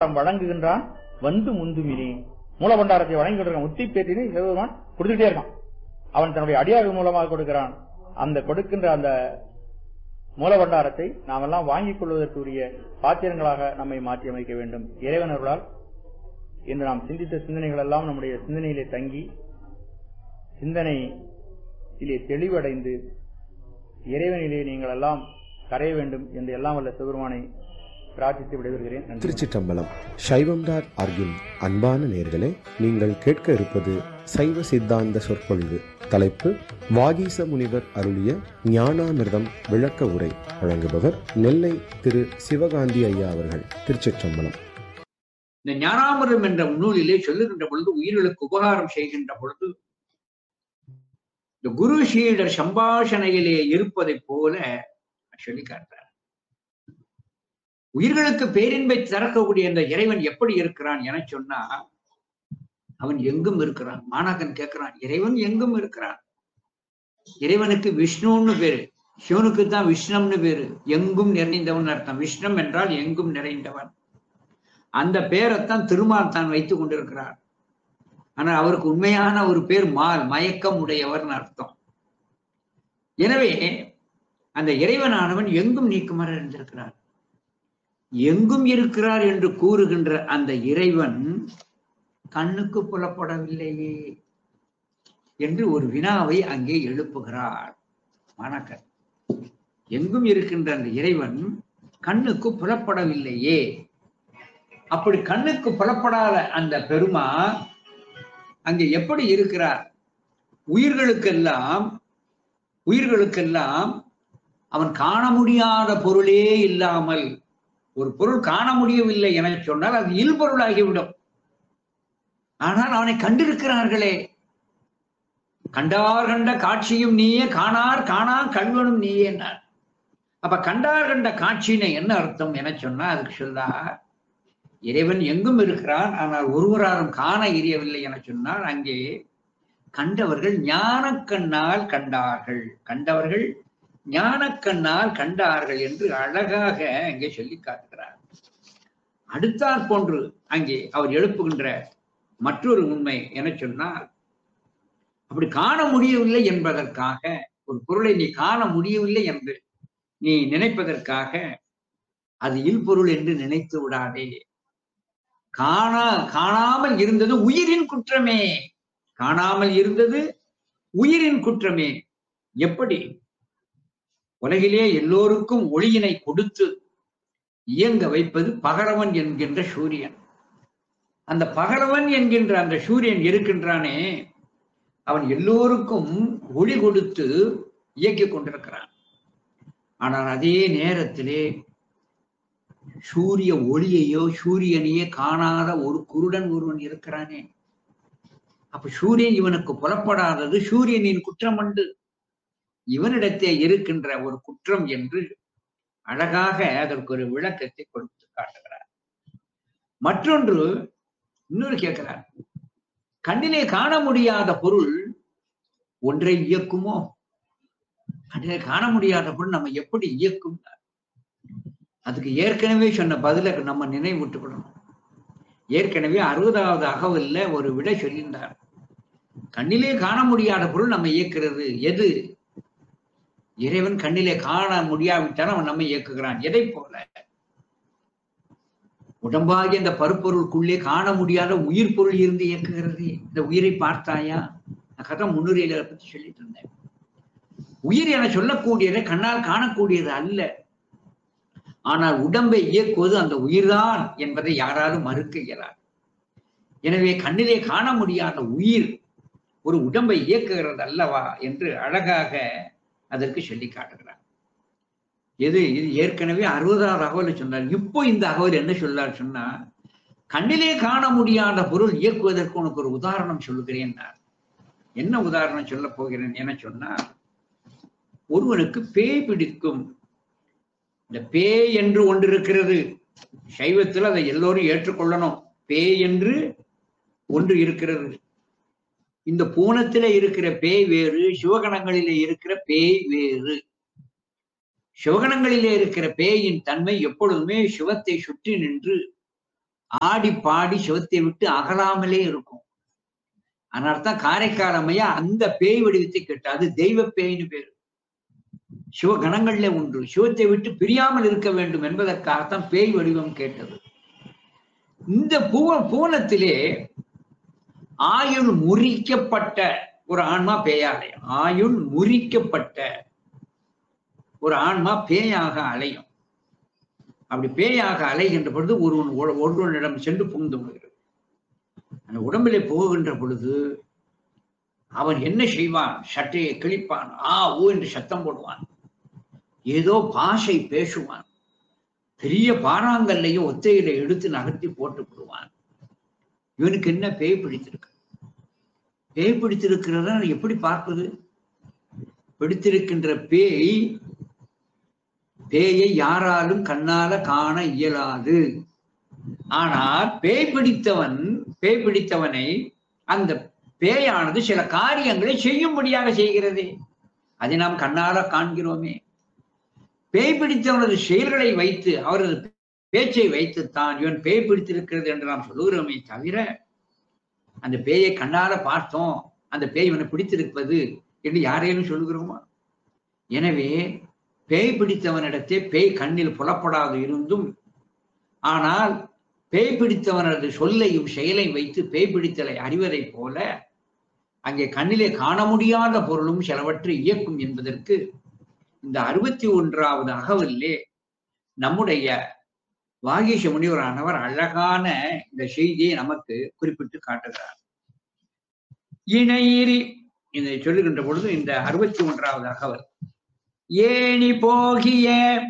மூலபண்டாரம் வழங்குகின்றான் வந்து முந்துமினே மூலபண்டாரத்தை வழங்கி கொடுக்கிறான் முத்தி பேட்டினை சிவபெருமான் கொடுத்துக்கிட்டே இருக்கான் அவன் தன்னுடைய அடியார்கள் மூலமாக கொடுக்கிறான் அந்த கொடுக்கின்ற அந்த மூலபண்டாரத்தை நாமெல்லாம் வாங்கிக் கொள்வதற்குரிய பாத்திரங்களாக நம்மை மாற்றி அமைக்க வேண்டும் இறைவன் அருளால் இன்று நாம் சிந்தித்த சிந்தனைகள் எல்லாம் நம்முடைய சிந்தனையிலே தங்கி சிந்தனையிலே தெளிவடைந்து இறைவனிலே நீங்கள் எல்லாம் கரைய வேண்டும் என்று எல்லாம் வல்ல சிவபெருமானை பிரார்த்தித்து விடைபெறுகிறேன் நன்றி திருச்சிற்றம்பலம் சைவம் டாட் ஆர்கின் அன்பான நேர்களே நீங்கள் கேட்க இருப்பது சைவ சித்தாந்த சொற்பொழிவு தலைப்பு வாகீச முனிவர் அருளிய ஞானாமிர்தம் விளக்க உரை வழங்குபவர் நெல்லை திரு சிவகாந்தி ஐயா அவர்கள் திருச்சிற்றம்பலம் இந்த ஞானாமிரம் என்ற நூலிலே சொல்லுகின்ற பொழுது உயிர்களுக்கு உபகாரம் செய்கின்ற பொழுது இந்த குரு சீடர் சம்பாஷணையிலே இருப்பதைப் போல சொல்லி காட்டுறார் உயிர்களுக்கு பேரின்பை திறக்கக்கூடிய இந்த இறைவன் எப்படி இருக்கிறான் என சொன்னா அவன் எங்கும் இருக்கிறான் மாணாக்கன் கேட்கிறான் இறைவன் எங்கும் இருக்கிறான் இறைவனுக்கு விஷ்ணுன்னு பேரு சிவனுக்கு தான் விஷ்ணம்னு பேரு எங்கும் நிறைந்தவன் அர்த்தம் விஷ்ணம் என்றால் எங்கும் நிறைந்தவன் அந்த பேரைத்தான் திருமால் தான் வைத்துக் கொண்டிருக்கிறார் ஆனா அவருக்கு உண்மையான ஒரு பேர் மால் மயக்கம் உடையவர்னு அர்த்தம் எனவே அந்த இறைவனானவன் எங்கும் நீக்குமர இருந்திருக்கிறார் எங்கும் இருக்கிறார் என்று கூறுகின்ற அந்த இறைவன் கண்ணுக்கு புலப்படவில்லையே என்று ஒரு வினாவை அங்கே எழுப்புகிறார் வணக்கம் எங்கும் இருக்கின்ற அந்த இறைவன் கண்ணுக்கு புலப்படவில்லையே அப்படி கண்ணுக்கு புலப்படாத அந்த பெருமா அங்கே எப்படி இருக்கிறார் உயிர்களுக்கெல்லாம் உயிர்களுக்கெல்லாம் அவன் காண முடியாத பொருளே இல்லாமல் ஒரு பொருள் காண முடியவில்லை என சொன்னால் அது இல்பொருளாகிவிடும் ஆனால் அவனை கண்டிருக்கிறார்களே கண்டார் கண்ட காட்சியும் நீயே காணார் காணா கண்வனும் நீயே என்றார் அப்ப கண்டார் கண்ட காட்சியினை என்ன அர்த்தம் என சொன்னா அதுக்கு சொல்லா இறைவன் எங்கும் இருக்கிறான் ஆனால் ஒருவராலும் காண இயலவில்லை என சொன்னால் அங்கே கண்டவர்கள் ஞானக்கண்ணால் கண்டார்கள் கண்டவர்கள் ஞானக்கண்ணால் கண்டார்கள் என்று அழகாக அங்கே சொல்லி காட்டுகிறார் அடுத்தாற் போன்று அங்கே அவர் எழுப்புகின்ற மற்றொரு உண்மை என சொன்னால் அப்படி காண முடியவில்லை என்பதற்காக ஒரு பொருளை நீ காண முடியவில்லை என்று நீ நினைப்பதற்காக அது இல்பொருள் என்று நினைத்து விடாதே காணா காணாமல் இருந்தது உயிரின் குற்றமே காணாமல் இருந்தது உயிரின் குற்றமே எப்படி உலகிலே எல்லோருக்கும் ஒளியினை கொடுத்து இயங்க வைப்பது பகரவன் என்கின்ற சூரியன் அந்த பகரவன் என்கின்ற அந்த சூரியன் இருக்கின்றானே அவன் எல்லோருக்கும் ஒளி கொடுத்து இயக்கிக் கொண்டிருக்கிறான் ஆனால் அதே நேரத்திலே சூரிய ஒளியையோ சூரியனையே காணாத ஒரு குருடன் ஒருவன் இருக்கிறானே அப்ப சூரியன் இவனுக்கு புலப்படாதது சூரியனின் குற்றம் உண்டு இவனிடத்தே இருக்கின்ற ஒரு குற்றம் என்று அழகாக அதற்கு ஒரு விளக்கத்தை கொடுத்து காட்டுகிறார் மற்றொன்று இன்னொரு கேட்கிறார் கண்ணிலே காண முடியாத பொருள் ஒன்றை இயக்குமோ கண்ணிலே காண முடியாத பொருள் நம்ம எப்படி இயக்கும் அதுக்கு ஏற்கனவே சொன்ன பதில நம்ம நினைவூட்டுக்கணும் ஏற்கனவே அறுபதாவது அகவல்ல ஒரு விடை சொல்லியிருந்தார் கண்ணிலே காண முடியாத பொருள் நம்ம இயக்குறது எது இறைவன் கண்ணிலே காண முடியாவிட்டால் அவன் நம்ம இயக்குகிறான் எதை போல உடம்பாகிய இந்த பருப்பொருளுக்குள்ளே காண முடியாத உயிர் பொருள் இருந்து இயக்குகிறது இந்த உயிரை பார்த்தாயா நான் கதை முன்னுரையில பத்தி சொல்லிட்டு இருந்தேன் உயிர் என சொல்லக்கூடியதை கண்ணால் காணக்கூடியது அல்ல ஆனால் உடம்பை இயக்குவது அந்த உயிர்தான் என்பதை யாராவது மறுக்க இயலாது எனவே கண்ணிலே காண முடியாத உயிர் ஒரு உடம்பை இயக்குகிறது அல்லவா என்று அழகாக அதற்கு சொல்லி காட்டுகிறார் எது இது ஏற்கனவே அறுபதாவது அகவலை சொன்னார் இப்போ இந்த அகவல் என்ன சொல்லார் சொன்னா கண்ணிலே காண முடியாத பொருள் இயக்குவதற்கு உனக்கு ஒரு உதாரணம் சொல்லுகிறேன் என்ன உதாரணம் சொல்ல போகிறேன் என சொன்னா ஒருவனுக்கு பேய் பிடிக்கும் இந்த பேய் என்று ஒன்று இருக்கிறது சைவத்தில் அதை எல்லோரும் ஏற்றுக்கொள்ளணும் பேய் என்று ஒன்று இருக்கிறது இந்த பூனத்திலே இருக்கிற பேய் வேறு சிவகணங்களிலே இருக்கிற பேய் வேறு சிவகணங்களிலே இருக்கிற பேயின் தன்மை எப்பொழுதுமே சிவத்தை சுற்றி நின்று ஆடி பாடி சிவத்தை விட்டு அகலாமலே இருக்கும் அதனால தான் காரைக்கால் அம்மையா அந்த பேய் வடிவத்தை கேட்டு அது தெய்வ பேய்னு பேரு சிவகணங்கள்ல ஒன்று சிவத்தை விட்டு பிரியாமல் இருக்க வேண்டும் என்பதற்காகத்தான் பேய் வடிவம் கேட்டது இந்த பூவ பூவனத்திலே ஆயுள் முறிக்கப்பட்ட ஒரு ஆன்மா பேயாலயம் ஆயுள் முறிக்கப்பட்ட ஒரு ஆன்மா பேயாக அலையும் அப்படி பேயாக அலைகின்ற பொழுது ஒருவன் ஒ- ஒருவனிடம் சென்று புகுந்து விடுகிறது அந்த உடம்பிலே போகின்ற பொழுது அவன் என்ன செய்வான் சட்டையை கிழிப்பான் ஆ ஊ என்று சத்தம் போடுவான் ஏதோ பாஷை பேசுவான் பெரிய பாறாங்கல்லையும் ஒத்தையில எடுத்து நகர்த்தி போட்டு விடுவான் இவனுக்கு என்ன பேய் பிடித்திருக்கு பேய் பிடித்திருக்கிறத எப்படி பார்ப்பது பிடித்திருக்கின்ற பேய் பேயை யாராலும் கண்ணால காண இயலாது ஆனால் பேய் பிடித்தவன் பேய் பிடித்தவனை அந்த பேயானது சில காரியங்களை செய்யும்படியாக செய்கிறது அதை நாம் கண்ணால காண்கிறோமே பேய் பிடித்தவனது செயல்களை வைத்து அவரது பேச்சை வைத்துத்தான் இவன் பேய் பிடித்திருக்கிறது என்று நாம் சொல்லுகிறோமே தவிர அந்த பேயை கண்ணால பார்த்தோம் அந்த பேய் இவனை பிடித்திருப்பது என்று யாரேனும் சொல்லுகிறோமா எனவே பேய் பிடித்தவனிடத்தே பேய் கண்ணில் புலப்படாது இருந்தும் ஆனால் பேய் பிடித்தவனது சொல்லையும் செயலையும் வைத்து பேய் பிடித்தலை அறிவதைப் போல அங்கே கண்ணிலே காண முடியாத பொருளும் சிலவற்றை இயக்கும் என்பதற்கு இந்த அறுபத்தி ஒன்றாவது அகவல்லே நம்முடைய வாகீஷ முனிவரானவர் அழகான இந்த செய்தியை நமக்கு குறிப்பிட்டு காட்டுகிறார் இணையிரி இதை சொல்லுகின்ற பொழுது இந்த அறுபத்தி ஒன்றாவது அகவல் ஏணி போகிய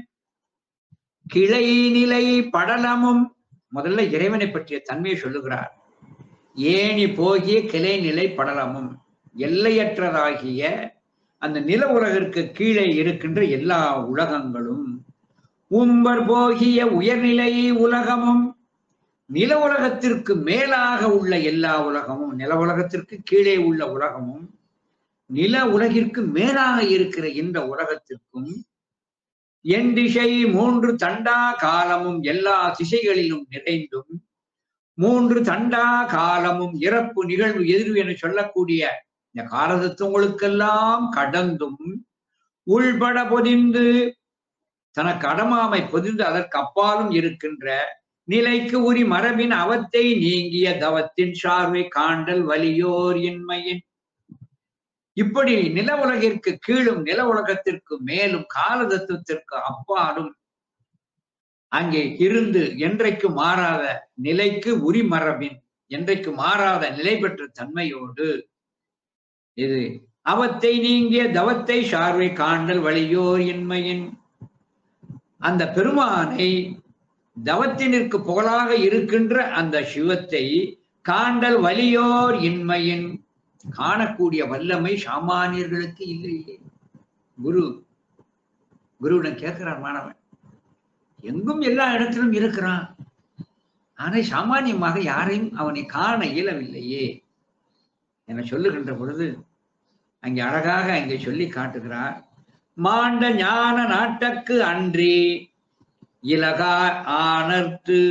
கிளை நிலை படலமும் முதல்ல இறைவனை பற்றிய தன்மையை சொல்லுகிறார் ஏணி போகிய கிளை நிலை படலமும் எல்லையற்றதாகிய அந்த நில உலகிற்கு கீழே இருக்கின்ற எல்லா உலகங்களும் உம்பர் போகிய உயர்நிலை உலகமும் நில உலகத்திற்கு மேலாக உள்ள எல்லா உலகமும் நில உலகத்திற்கு கீழே உள்ள உலகமும் நில உலகிற்கு மேலாக இருக்கிற இந்த உலகத்திற்கும் என் திசை மூன்று தண்டா காலமும் எல்லா திசைகளிலும் நிறைந்தும் மூன்று தண்டா காலமும் இறப்பு நிகழ்வு எதிர்வு என சொல்லக்கூடிய இந்த காலதத்துவங்களுக்கெல்லாம் கடந்தும் உள்பட பொதிந்து தனக்கு அடமாமை பொதிந்து அதற்கு அப்பாலும் இருக்கின்ற நிலைக்கு உரி மரபின் அவத்தை நீங்கிய தவத்தின் சார்வை காண்டல் வலியோர் இன்மையின் இப்படி நில உலகிற்கு கீழும் நில உலகத்திற்கு மேலும் கால தத்துவத்திற்கு அப்பாலும் அங்கே இருந்து என்றைக்கு மாறாத நிலைக்கு உரி மரபின் என்றைக்கு மாறாத நிலை பெற்ற தன்மையோடு இது அவத்தை நீங்கிய தவத்தை சார்வை காண்டல் வழியோர் இன்மையின் அந்த பெருமானை தவத்தினிற்கு புகழாக இருக்கின்ற அந்த சிவத்தை காண்டல் வலியோர் இன்மையின் காணக்கூடிய வல்லமை சாமானியர்களுக்கு இல்லையே குரு குருவிடம் கேட்கிறார் மாணவன் எங்கும் எல்லா இடத்திலும் இருக்கிறான் ஆனா சாமானியமாக யாரையும் அவனை காண இயலவில்லையே என சொல்லுகின்ற பொழுது அங்கே அழகாக அங்கே சொல்லி காட்டுகிறார் மாண்ட ஞான நாட்டக்கு அன்றி இலகா ஆனர்த்து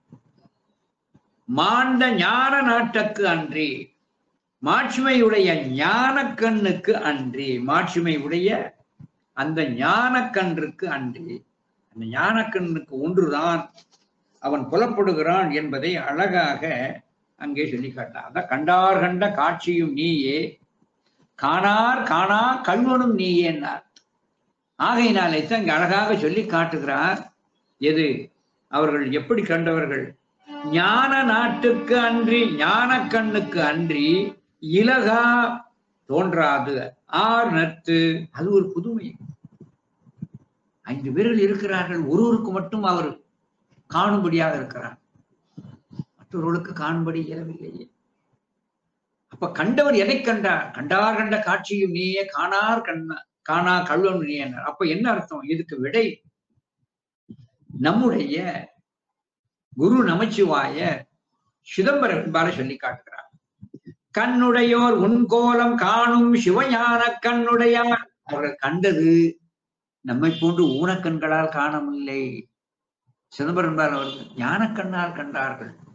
மாண்ட ஞான நாட்டக்கு அன்றி மாட்சிமையுடைய ஞான கண்ணுக்கு அன்றி மாட்சிமையுடைய அந்த ஞான கன்றுக்கு அன்றி அந்த ஞான கண்ணுக்கு ஒன்றுதான் அவன் புலப்படுகிறான் என்பதை அழகாக அங்கே சொல்லி காட்டான் அதான் கண்டார் கண்ட காட்சியும் நீயே காணார் காணா கல்வனும் நீயேன்னார் ஆகையினாலே தான் இங்க அழகாக சொல்லி காட்டுகிறார் எது அவர்கள் எப்படி கண்டவர்கள் ஞான நாட்டுக்கு அன்றி ஞான கண்ணுக்கு அன்றி இலகா தோன்றாது ஆர் நத்து அது ஒரு புதுமை ஐந்து பேர்கள் இருக்கிறார்கள் ஒருவருக்கு மட்டும் அவர் காணும்படியாக இருக்கிறார் மற்றவர்களுக்கு காணும்படி இயலவில்லையே அப்ப கண்டவர் எதை கண்டார் கண்டார் கண்ட காட்சியும் நீயே காணார் கண்ண காணா கல்வன் நீ என்ன அப்ப என்ன அர்த்தம் இதுக்கு விடை நம்முடைய குரு நமச்சிவாய சிதம்பரம் என்பார சொல்லி காட்டுகிறார் கண்ணுடையோர் உன்கோலம் காணும் சிவஞான கண்ணுடையார் அவர்கள் கண்டது நம்மை போன்று ஊனக்கண்களால் காணவில்லை சிதம்பரம் என்பார் அவர்கள் ஞானக்கண்ணால் கண்டார்கள்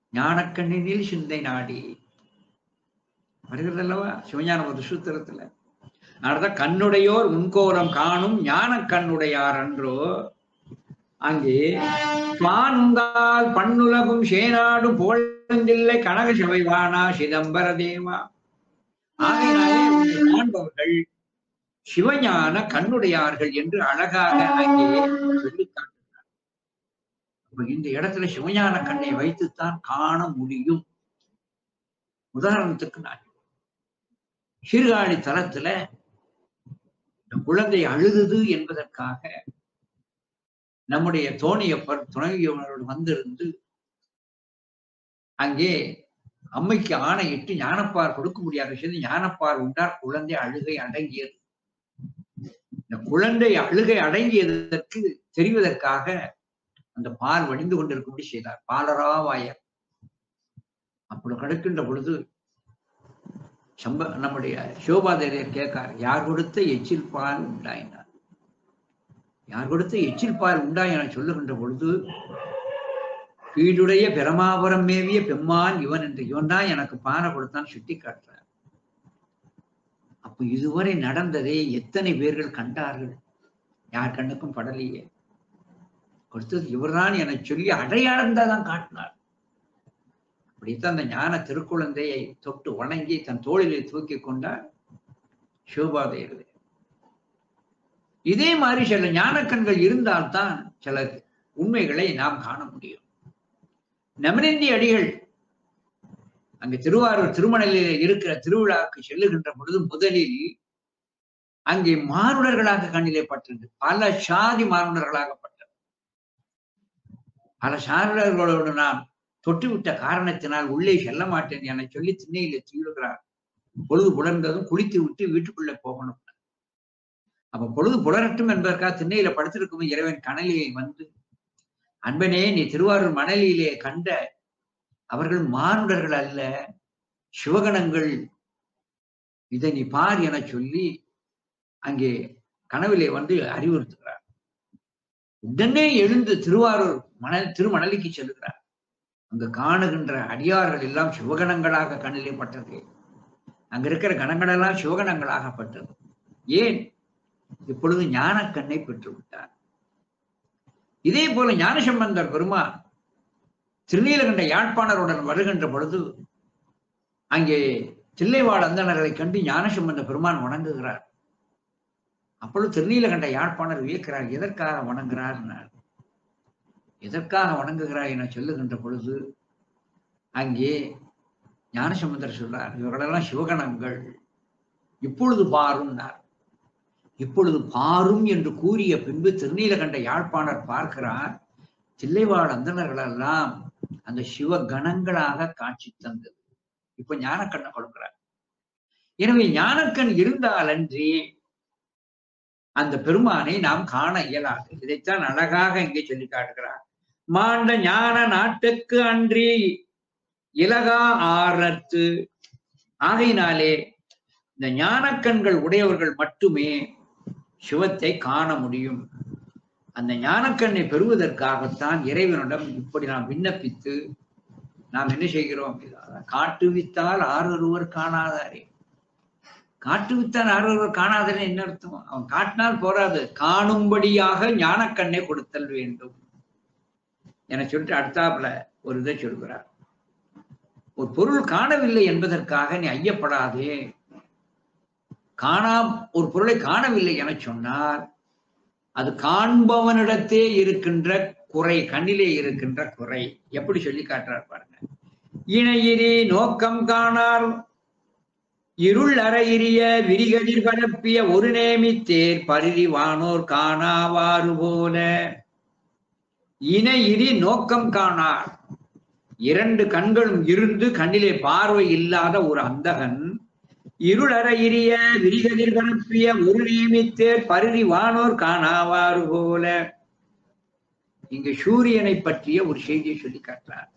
ஞானக்கண்ணினில் சிந்தை நாடி வருகிறது அல்லவா சிவஞான ஒரு சூத்திரத்துல அதனாலதான் கண்ணுடையோர் முன்கோலம் காணும் ஞான கண்ணுடையார் அன்றோ அங்கே பானுந்தால் பண்ணுலகும் சேனாடும் போழந்தில்லை கனக சபைவானா சிதம்பர தேவா ஆகையினாலே உன்னை காண்பவர்கள் சிவஞான கண்ணுடையார்கள் என்று அழகாக அங்கே சொல்லிக் காட்டுகிறார் அப்ப இந்த இடத்துல சிவஞான கண்ணை வைத்துத்தான் காண முடியும் உதாரணத்துக்கு நான் சீர்காழி தலத்துல இந்த குழந்தை அழுதுது என்பதற்காக நம்முடைய தோணியப்பர் துணைவியவனோடு வந்திருந்து அங்கே அம்மைக்கு ஆணையிட்டு ஞானப்பார் கொடுக்க முடியாத விஷயத்தை ஞானப்பார் உண்டார் குழந்தை அழுகை அடங்கியது இந்த குழந்தை அழுகை அடங்கியதற்கு தெரிவதற்காக அந்த பால் வடிந்து கொண்டிருக்கும்படி செய்தார் பாலராவாயர் அப்படி கிடக்கின்ற பொழுது சம்ப நம்முடைய சிவபாதையர் கேட்கார் யார் கொடுத்த எச்சில் பால் உண்டாயினார் யார் கொடுத்த எச்சில் பால் உண்டாய் என சொல்லுகின்ற பொழுது வீடுடைய பிரமாபுரம் மேவிய பெம்மான் இவன் என்று இவன் தான் எனக்கு பானை கொடுத்தான் சுட்டி காட்டுறார் அப்ப இதுவரை நடந்ததை எத்தனை பேர்கள் கண்டார்கள் யார் கண்ணுக்கும் படலையே கொடுத்தது இவர்தான் என சொல்லி அடையாளம் தான் காட்டினார் அப்படித்தான் அந்த ஞான திருக்குழந்தையை தொட்டு வணங்கி தன் தோளிலே தூக்கி கொண்டார் சிவபாதையர் இதே மாதிரி சில ஞானக்கண்கள் இருந்தால்தான் சில உண்மைகளை நாம் காண முடியும் நமனிந்தி அடிகள் அங்கு திருவாரூர் திருமணலில் இருக்கிற திருவிழாவுக்கு செல்லுகின்ற பொழுது முதலில் அங்கே மானுடர்களாக கண்ணிலே பட்டது பல சாதி மானுடர்களாகப்பட்டது பல சாருடர்களோடு நான் தொட்டுவிட்ட காரணத்தினால் உள்ளே செல்ல மாட்டேன் என சொல்லி திண்ணையில தீவிடுகிறார் பொழுது புலர்ந்ததும் குளித்து விட்டு வீட்டுக்குள்ளே போகணும் அப்ப பொழுது புலரட்டும் என்பதற்காக திண்ணையில படுத்திருக்கும் இறைவன் கனலியை வந்து அன்பனே நீ திருவாரூர் மணலிலே கண்ட அவர்கள் மானுடர்கள் அல்ல சிவகணங்கள் இதை நீ பார் என சொல்லி அங்கே கனவிலே வந்து அறிவுறுத்துகிறார் உடனே எழுந்து திருவாரூர் மணல் திருமணலிக்கு செல்லுகிறார் அங்கு காணுகின்ற அடியார்கள் எல்லாம் சிவகணங்களாக கண்ணிலே பட்டது அங்க இருக்கிற கணங்கள் எல்லாம் சிவகணங்களாகப்பட்டது ஏன் இப்பொழுது ஞான கண்ணை பெற்று விட்டார் இதே போல ஞானசம்பந்தர் பெருமான் திருநீலகண்ட யாழ்ப்பாணருடன் வருகின்ற பொழுது அங்கே தில்லைவாழ் அந்தணர்களை கண்டு ஞானசம்பந்த பெருமான் வணங்குகிறார் அப்பொழுது திருநீலகண்ட யாழ்ப்பாணர் வியக்கிறார் எதற்காக வணங்குகிறார் எதற்காக வணங்குகிறார் என சொல்லுகின்ற பொழுது அங்கே ஞானசம்பந்தர் சொல்றார் இவர்களெல்லாம் சிவகணங்கள் இப்பொழுது பாருன்னார் இப்பொழுது பாரும் என்று கூறிய பின்பு திருநீலகண்ட யாழ்ப்பாணர் பார்க்கிறார் தில்லைவாழ் அந்தணர்களெல்லாம் அந்த சிவ கணங்களாக காட்சி தந்தது இப்ப ஞானக்கண்ணை கொடுக்கிறார் எனவே ஞானக்கண் இருந்தாலன்றி அந்த பெருமானை நாம் காண இயலாது இதைத்தான் அழகாக இங்கே சொல்லி காட்டுகிறார் மாண்ட ஞான நாட்டுக்கு அன்றி இலகா ஆரத்து ஆகையினாலே இந்த ஞானக்கண்கள் உடையவர்கள் மட்டுமே சிவத்தை காண முடியும் அந்த ஞானக்கண்ணை பெறுவதற்காகத்தான் இறைவனிடம் இப்படி நாம் விண்ணப்பித்து நாம் என்ன செய்கிறோம் காட்டுவித்தால் ஆரொருவர் காணாதாரே காட்டுவித்தால் ஆரொருவர் காணாதரே என்ன அர்த்தம் அவன் காட்டினால் போராது காணும்படியாக ஞானக்கண்ணை கொடுத்தல் வேண்டும் என சொல்லிட்டு அடுத்தாப்புல ஒரு இதை சொல்கிறார் ஒரு பொருள் காணவில்லை என்பதற்காக நீ ஐயப்படாதே காணாம் ஒரு பொருளை காணவில்லை என சொன்னால் அது காண்பவனிடத்தே இருக்கின்ற குறை கண்ணிலே இருக்கின்ற குறை எப்படி சொல்லி காட்டுறார் பாருங்க இணையிரி நோக்கம் காணார் இருள் அறையிறிய விரிகதிர் பரப்பிய ஒரு நேமித்தேர் பரிதி வானோர் காணாவாறு போல இணையிரி நோக்கம் காணார் இரண்டு கண்களும் இருந்து கண்ணிலே பார்வை இல்லாத ஒரு அந்தகன் இருளறையிறிய விரிகதிர் பரப்பிய ஒரு நியமித்தேர் பருதி வானோர் காணாவாறு போல இங்கு சூரியனை பற்றிய ஒரு செய்தியை சொல்லி காட்டுறார்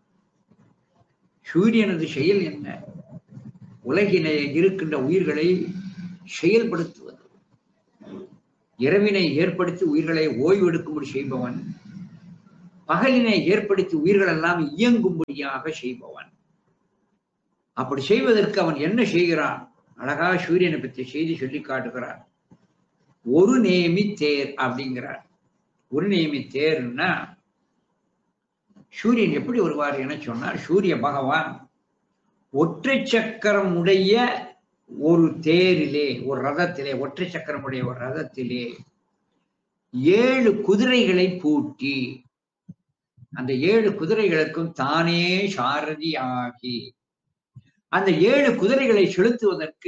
சூரியனது செயல் என்ன உலகினை இருக்கின்ற உயிர்களை செயல்படுத்துவது இரவினை ஏற்படுத்தி உயிர்களை ஓய்வெடுக்கும்படி செய்பவன் பகலினை ஏற்படுத்தி உயிர்கள் எல்லாம் இயங்கும்படியாக செய்பவன் அப்படி செய்வதற்கு அவன் என்ன செய்கிறான் அழகா சூரியனை பற்றி செய்தி சொல்லி காட்டுகிறார் ஒரு நேமி தேர் அப்படிங்கிறார் ஒரு நேமி தேர்னா சூரியன் எப்படி வருவார் என சொன்னார் சூரிய பகவான் ஒற்றை சக்கரம் உடைய ஒரு தேரிலே ஒரு ரதத்திலே ஒற்றை சக்கரமுடைய ஒரு ரதத்திலே ஏழு குதிரைகளை பூட்டி அந்த ஏழு குதிரைகளுக்கும் தானே சாரதி ஆகி அந்த ஏழு குதிரைகளை செலுத்துவதற்கு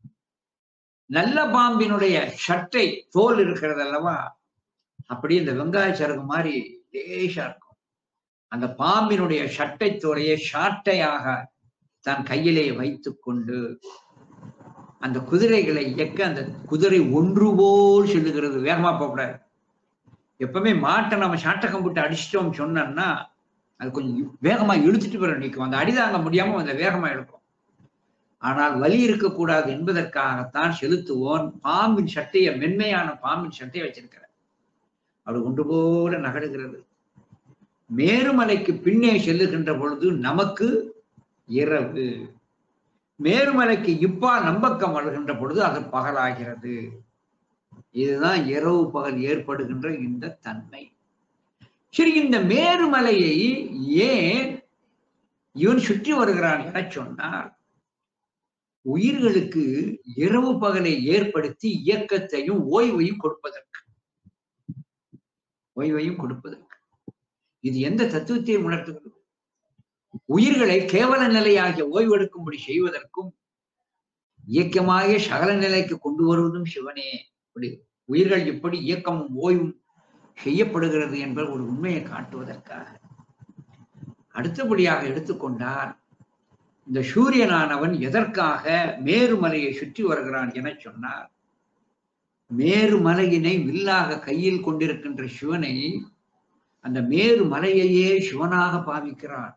நல்ல பாம்பினுடைய சட்டை தோல் இருக்கிறது அல்லவா அப்படி இந்த வெங்காய சருகு மாதிரி லேசா இருக்கும் அந்த பாம்பினுடைய சட்டை தோலையை சாட்டையாக தன் கையிலே வைத்துக் கொண்டு அந்த குதிரைகளை இயக்க அந்த குதிரை ஒன்று போல் செல்லுகிறது வேகமா போகக்கூடாது எப்பவுமே மாட்டை நம்ம சாட்டகம் போட்டு அடிச்சிட்டோம் சொன்னோம்னா அது கொஞ்சம் வேகமா இழுத்துட்டு பிறகு நிற்கும் அந்த அடி தாங்க முடியாம அந்த வேகமா இழுக்கும் ஆனால் வலி இருக்கக்கூடாது என்பதற்காகத்தான் செலுத்துவோன் பாம்பின் சட்டையை மென்மையான பாம்பின் சட்டையை வச்சிருக்கிறார் அது ஒன்று போல நகடுகிறது மேருமலைக்கு பின்னே செல்லுகின்ற பொழுது நமக்கு இரவு மேருமலைக்கு இப்பா நம்பக்கம் வருகின்ற பொழுது அது பகலாகிறது இதுதான் இரவு பகல் ஏற்படுகின்ற இந்த தன்மை சரி இந்த மேருமலையை ஏன் இவன் சுற்றி வருகிறான் என சொன்னார் உயிர்களுக்கு இரவு பகலை ஏற்படுத்தி இயக்கத்தையும் ஓய்வையும் கொடுப்பதற்கு ஓய்வையும் கொடுப்பதற்கு இது எந்த தத்துவத்தை உணர்த்துகிறது உயிர்களை கேவல நிலையாகிய ஓய்வெடுக்கும்படி செய்வதற்கும் இயக்கமாக சகல நிலைக்கு கொண்டு வருவதும் சிவனே இப்படி உயிர்கள் எப்படி இயக்கமும் ஓய்வும் செய்யப்படுகிறது என்பது ஒரு உண்மையை காட்டுவதற்காக அடுத்தபடியாக எடுத்துக்கொண்டால் இந்த சூரியனானவன் எதற்காக மேருமலையை சுற்றி வருகிறான் என சொன்னார் மேருமலையினை வில்லாக கையில் கொண்டிருக்கின்ற சிவனை அந்த மேரு மலையையே சிவனாக பாவிக்கிறான்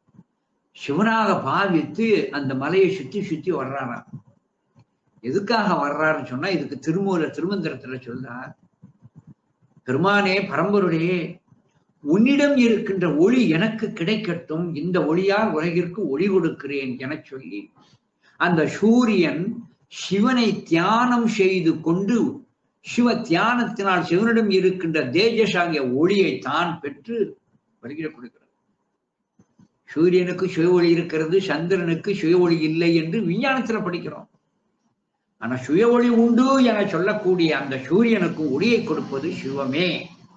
சிவனாக பாவித்து அந்த மலையை சுத்தி சுத்தி வர்றாராம் எதுக்காக வர்றாருன்னு சொன்னா இதுக்கு திருமூல திருமந்திரத்துல சொல்றார் பெருமானே பரம்பருடைய உன்னிடம் இருக்கின்ற ஒளி எனக்கு கிடைக்கட்டும் இந்த ஒளியால் உலகிற்கு ஒளி கொடுக்கிறேன் என சொல்லி அந்த சூரியன் சிவனை தியானம் செய்து கொண்டு சிவ தியானத்தினால் சிவனிடம் இருக்கின்ற தேஜஸ் ஆகிய ஒளியை தான் பெற்று வருகிற கொடுக்கிறது சூரியனுக்கு சுய ஒளி இருக்கிறது சந்திரனுக்கு சுய ஒளி இல்லை என்று விஞ்ஞானத்துல படிக்கிறோம் ஆனா சுய ஒளி உண்டு என சொல்லக்கூடிய அந்த சூரியனுக்கு ஒளியை கொடுப்பது சிவமே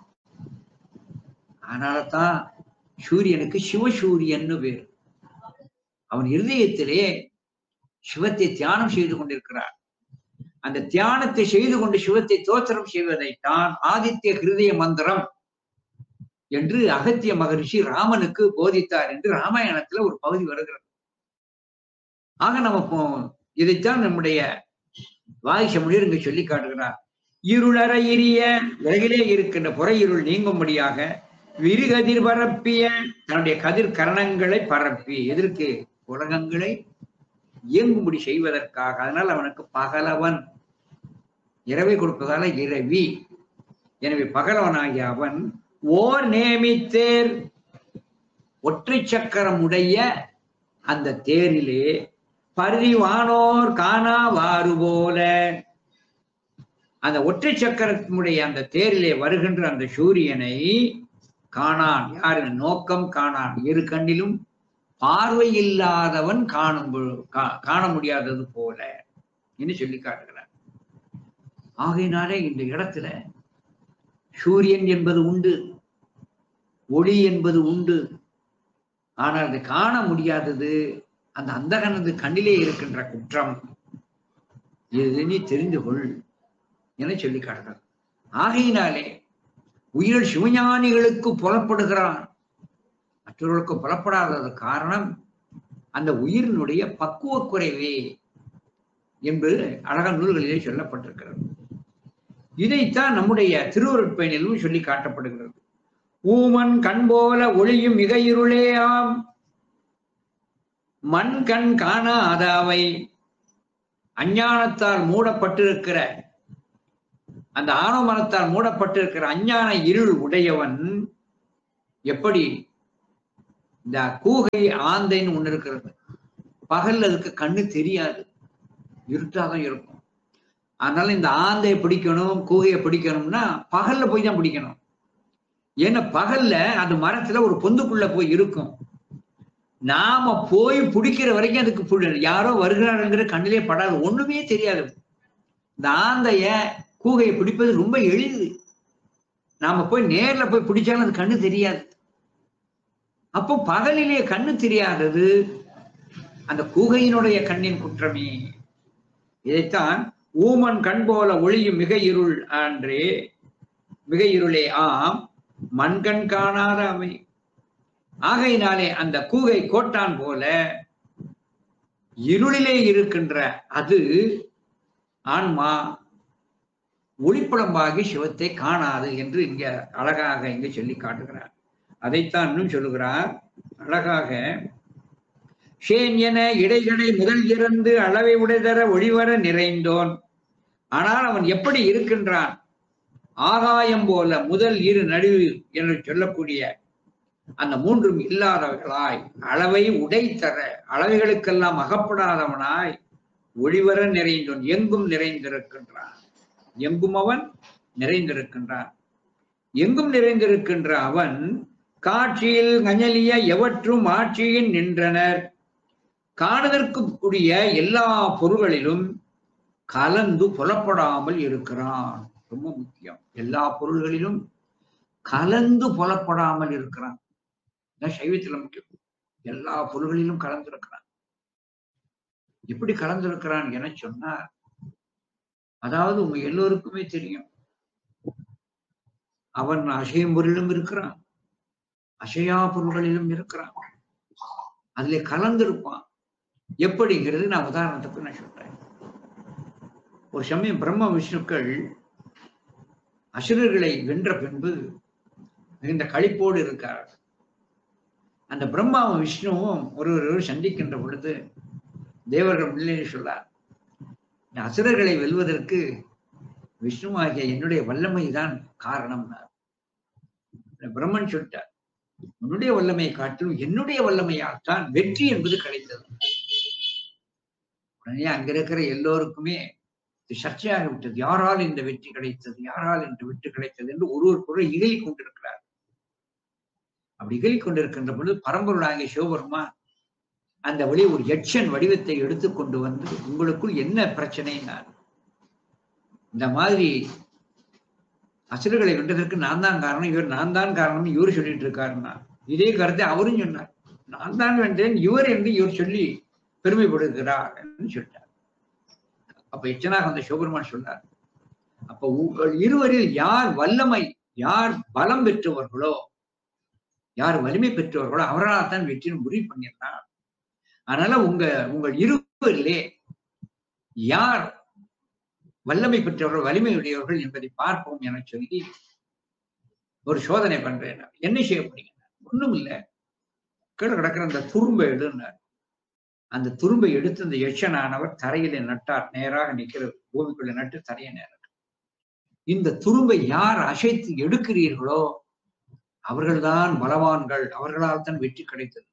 அதனாலதான் சூரியனுக்கு சிவசூரியன்னு பேர் அவன் இருதயத்திலே சிவத்தை தியானம் செய்து கொண்டிருக்கிறார் அந்த தியானத்தை செய்து கொண்டு சிவத்தை தோத்திரம் செய்வதைத்தான் ஆதித்ய ஹிருதய மந்திரம் என்று அகத்திய மகரிஷி ராமனுக்கு போதித்தார் என்று ராமாயணத்துல ஒரு பகுதி வருகிறது ஆக நம்ம இப்போ இதைத்தான் நம்முடைய வாகிஷ முனிவர் இங்கு சொல்லி காட்டுகிறார் இருளற இரிய உலகிலே இருக்கின்ற புற இருள் நீங்கும்படியாக விரிகதிர் பரப்பிய தன்னுடைய கதிர் கரணங்களை பரப்பி எதற்கு உலகங்களை இயங்கும்படி செய்வதற்காக அதனால் அவனுக்கு பகலவன் இரவை கொடுப்பதால இரவி எனவே பகலவனாகிய அவன் ஓர் நேமித்தேர் ஒற்றை சக்கரம் உடைய அந்த தேரிலே பரிவானோர் காணாவாறு போல அந்த ஒற்றை சக்கரத்தினுடைய அந்த தேரிலே வருகின்ற அந்த சூரியனை காணான் யாரு நோக்கம் காணான் இரு கண்ணிலும் பார்வை இல்லாதவன் காணும் பொழு- கா- காண முடியாதது போல என்று சொல்லி காட்டுகிறார் ஆகையினாலே இந்த இடத்துல சூரியன் என்பது உண்டு ஒளி என்பது உண்டு ஆனால் அதை காண முடியாதது அந்த அந்தகனது கண்ணிலே இருக்கின்ற குற்றம் இது நீ தெரிந்து கொள் என சொல்லி காட்டுகிறார் ஆகையினாலே உயிர் சிவஞானிகளுக்கு புலப்படுகிறான் மற்றவர்களுக்கு புலப்படாதது காரணம் அந்த உயிரினுடைய பக்குவ குறைவே என்பது அழகான நூல்களிலே சொல்லப்பட்டிருக்கிறது இதைத்தான் நம்முடைய திருவருட்பயனிலும் சொல்லி காட்டப்படுகிறது ஊமன் கண் போல ஒளியும் மிக இருளே ஆம் மண் கண் காணாத அவை அஞ்ஞானத்தால் மூடப்பட்டிருக்கிற அந்த ஆணவ மனத்தால் மூடப்பட்டிருக்கிற அஞ்ஞான இருள் உடையவன் எப்படி இந்த கூகை ஆந்தைன்னு ஒண்ணு இருக்கிறது பகல்ல அதுக்கு கண்ணு தெரியாது இருட்டாதான் இருக்கும் அதனால இந்த ஆந்தையை பிடிக்கணும் கூகையை பிடிக்கணும்னா பகல்ல போய் தான் பிடிக்கணும் ஏன்னா பகல்ல அந்த மரத்துல ஒரு பொந்துக்குள்ள போய் இருக்கும் நாம போய் பிடிக்கிற வரைக்கும் அதுக்கு புடி- யாரோ வருகிறாருங்கிற கண்ணிலே படாது ஒண்ணுமே தெரியாது இந்த ஆந்தைய கூகையை பிடிப்பது ரொம்ப எளிது நாம போய் நேர்ல போய் பிடிச்சாலும் அது கண்ணு தெரியாது அப்போ பகலிலே கண்ணு தெரியாதது அந்த கூகையினுடைய கண்ணின் குற்றமே இதைத்தான் ஊமன் கண் போல ஒளியும் மிக இருள் அன்றே மிக இருளே ஆம் மண்கண் காணாத அவை ஆகையினாலே அந்த கூகை கோட்டான் போல இருளிலே இருக்கின்ற அது ஆன்மா ஒளிப்புலம்பாகி சிவத்தை காணாது என்று இங்க அழகாக இங்க சொல்லி காட்டுகிறார் அதைத்தான் இன்னும் சொல்லுகிறார் அழகாக ஷேன் என இடைகளை முதல் இறந்து அளவை உடைதர ஒளிவர நிறைந்தோன் ஆனால் அவன் எப்படி இருக்கின்றான் ஆகாயம் போல முதல் இரு நடுவு என்று சொல்லக்கூடிய அந்த மூன்றும் இல்லாதவர்களாய் அளவை உடைத்தர அளவைகளுக்கெல்லாம் அகப்படாதவனாய் ஒளிவர நிறைந்தோன் எங்கும் நிறைந்திருக்கின்றான் எங்கும் அவன் நிறைந்திருக்கின்றான் எங்கும் நிறைந்திருக்கின்ற அவன் காட்சியில் கஞலிய எவற்றும் ஆட்சியின் நின்றனர் காணுதற்கு கூடிய எல்லா பொருள்களிலும் கலந்து புலப்படாமல் இருக்கிறான் ரொம்ப முக்கியம் எல்லா பொருள்களிலும் கலந்து புலப்படாமல் இருக்கிறான் இதான் சைவத்துல முக்கியம் எல்லா பொருள்களிலும் கலந்திருக்கிறான் எப்படி கலந்திருக்கிறான் என சொன்னார் அதாவது உங்க எல்லோருக்குமே தெரியும் அவன் அசையும் பொருளிலும் இருக்கிறான் அசையா பொருள்களிலும் இருக்கிறான் அதுல கலந்திருப்பான் எப்படிங்கிறது நான் உதாரணத்துக்கு நான் சொல்றேன் ஒரு சமயம் பிரம்ம விஷ்ணுக்கள் அசுரர்களை வென்ற பின்பு மிகுந்த களிப்போடு இருக்கார் அந்த பிரம்மாவும் விஷ்ணுவும் ஒருவர் சந்திக்கின்ற பொழுது தேவர்கள் முன்னிலை சொல்லார் இந்த அசுரர்களை வெல்வதற்கு விஷ்ணுவாகிய என்னுடைய வல்லமை தான் காரணம் பிரம்மன் சொல்லிட்டார் உன்னுடைய வல்லமையை காட்டிலும் என்னுடைய வல்லமையால் தான் வெற்றி என்பது கிடைத்தது உடனே அங்க இருக்கிற எல்லோருக்குமே இது சர்ச்சையாக விட்டது யாரால் இந்த வெற்றி கிடைத்தது யாரால் இந்த வெற்றி கிடைத்தது என்று ஒருவருக்கொரு இகழி கொண்டிருக்கிறார் அப்படி இகழி கொண்டிருக்கின்ற பொழுது பரம்பொருளாகிய சிவபெருமா அந்த வழி ஒரு யட்சன் வடிவத்தை எடுத்துக்கொண்டு வந்து உங்களுக்குள் என்ன பிரச்சனைனார் இந்த மாதிரி அசுரர்களை வென்றதற்கு நான் தான் காரணம் இவர் நான் தான் காரணம் இவர் சொல்லிட்டு இருக்காருன்னா இதே கருத்தை அவரும் சொன்னார் நான் தான் வென்றேன் இவர் என்று இவர் சொல்லி பெருமைப்படுகிறார் என்று சொல்லிட்டார் அப்ப எச்சனாக அந்த சிவபெருமான் சொன்னார் அப்ப உங்கள் இருவரில் யார் வல்லமை யார் பலம் பெற்றவர்களோ யார் வலிமை பெற்றவர்களோ அவரால் தான் வெற்றின்னு முடிவு பண்ணியிருந்தார் அதனால உங்க உங்கள் இருவரிலே யார் வல்லமை பெற்றவர்கள் வலிமை உடையவர்கள் என்பதை பார்ப்போம் என சொல்லி ஒரு சோதனை பண்றேன் என்ன செய்ய போறீங்க ஒண்ணும் இல்ல கீழே கிடக்கிற அந்த துரும்பை எடுனார் அந்த துரும்பை எடுத்து அந்த யட்சனானவர் தரையில நட்டார் நேராக நிற்கிறது பூமிக்குள்ள நட்டு தரையை நேரம் இந்த துரும்பை யார் அசைத்து எடுக்கிறீர்களோ அவர்கள்தான் பலவான்கள் அவர்களால் தான் வெற்றி கிடைத்தது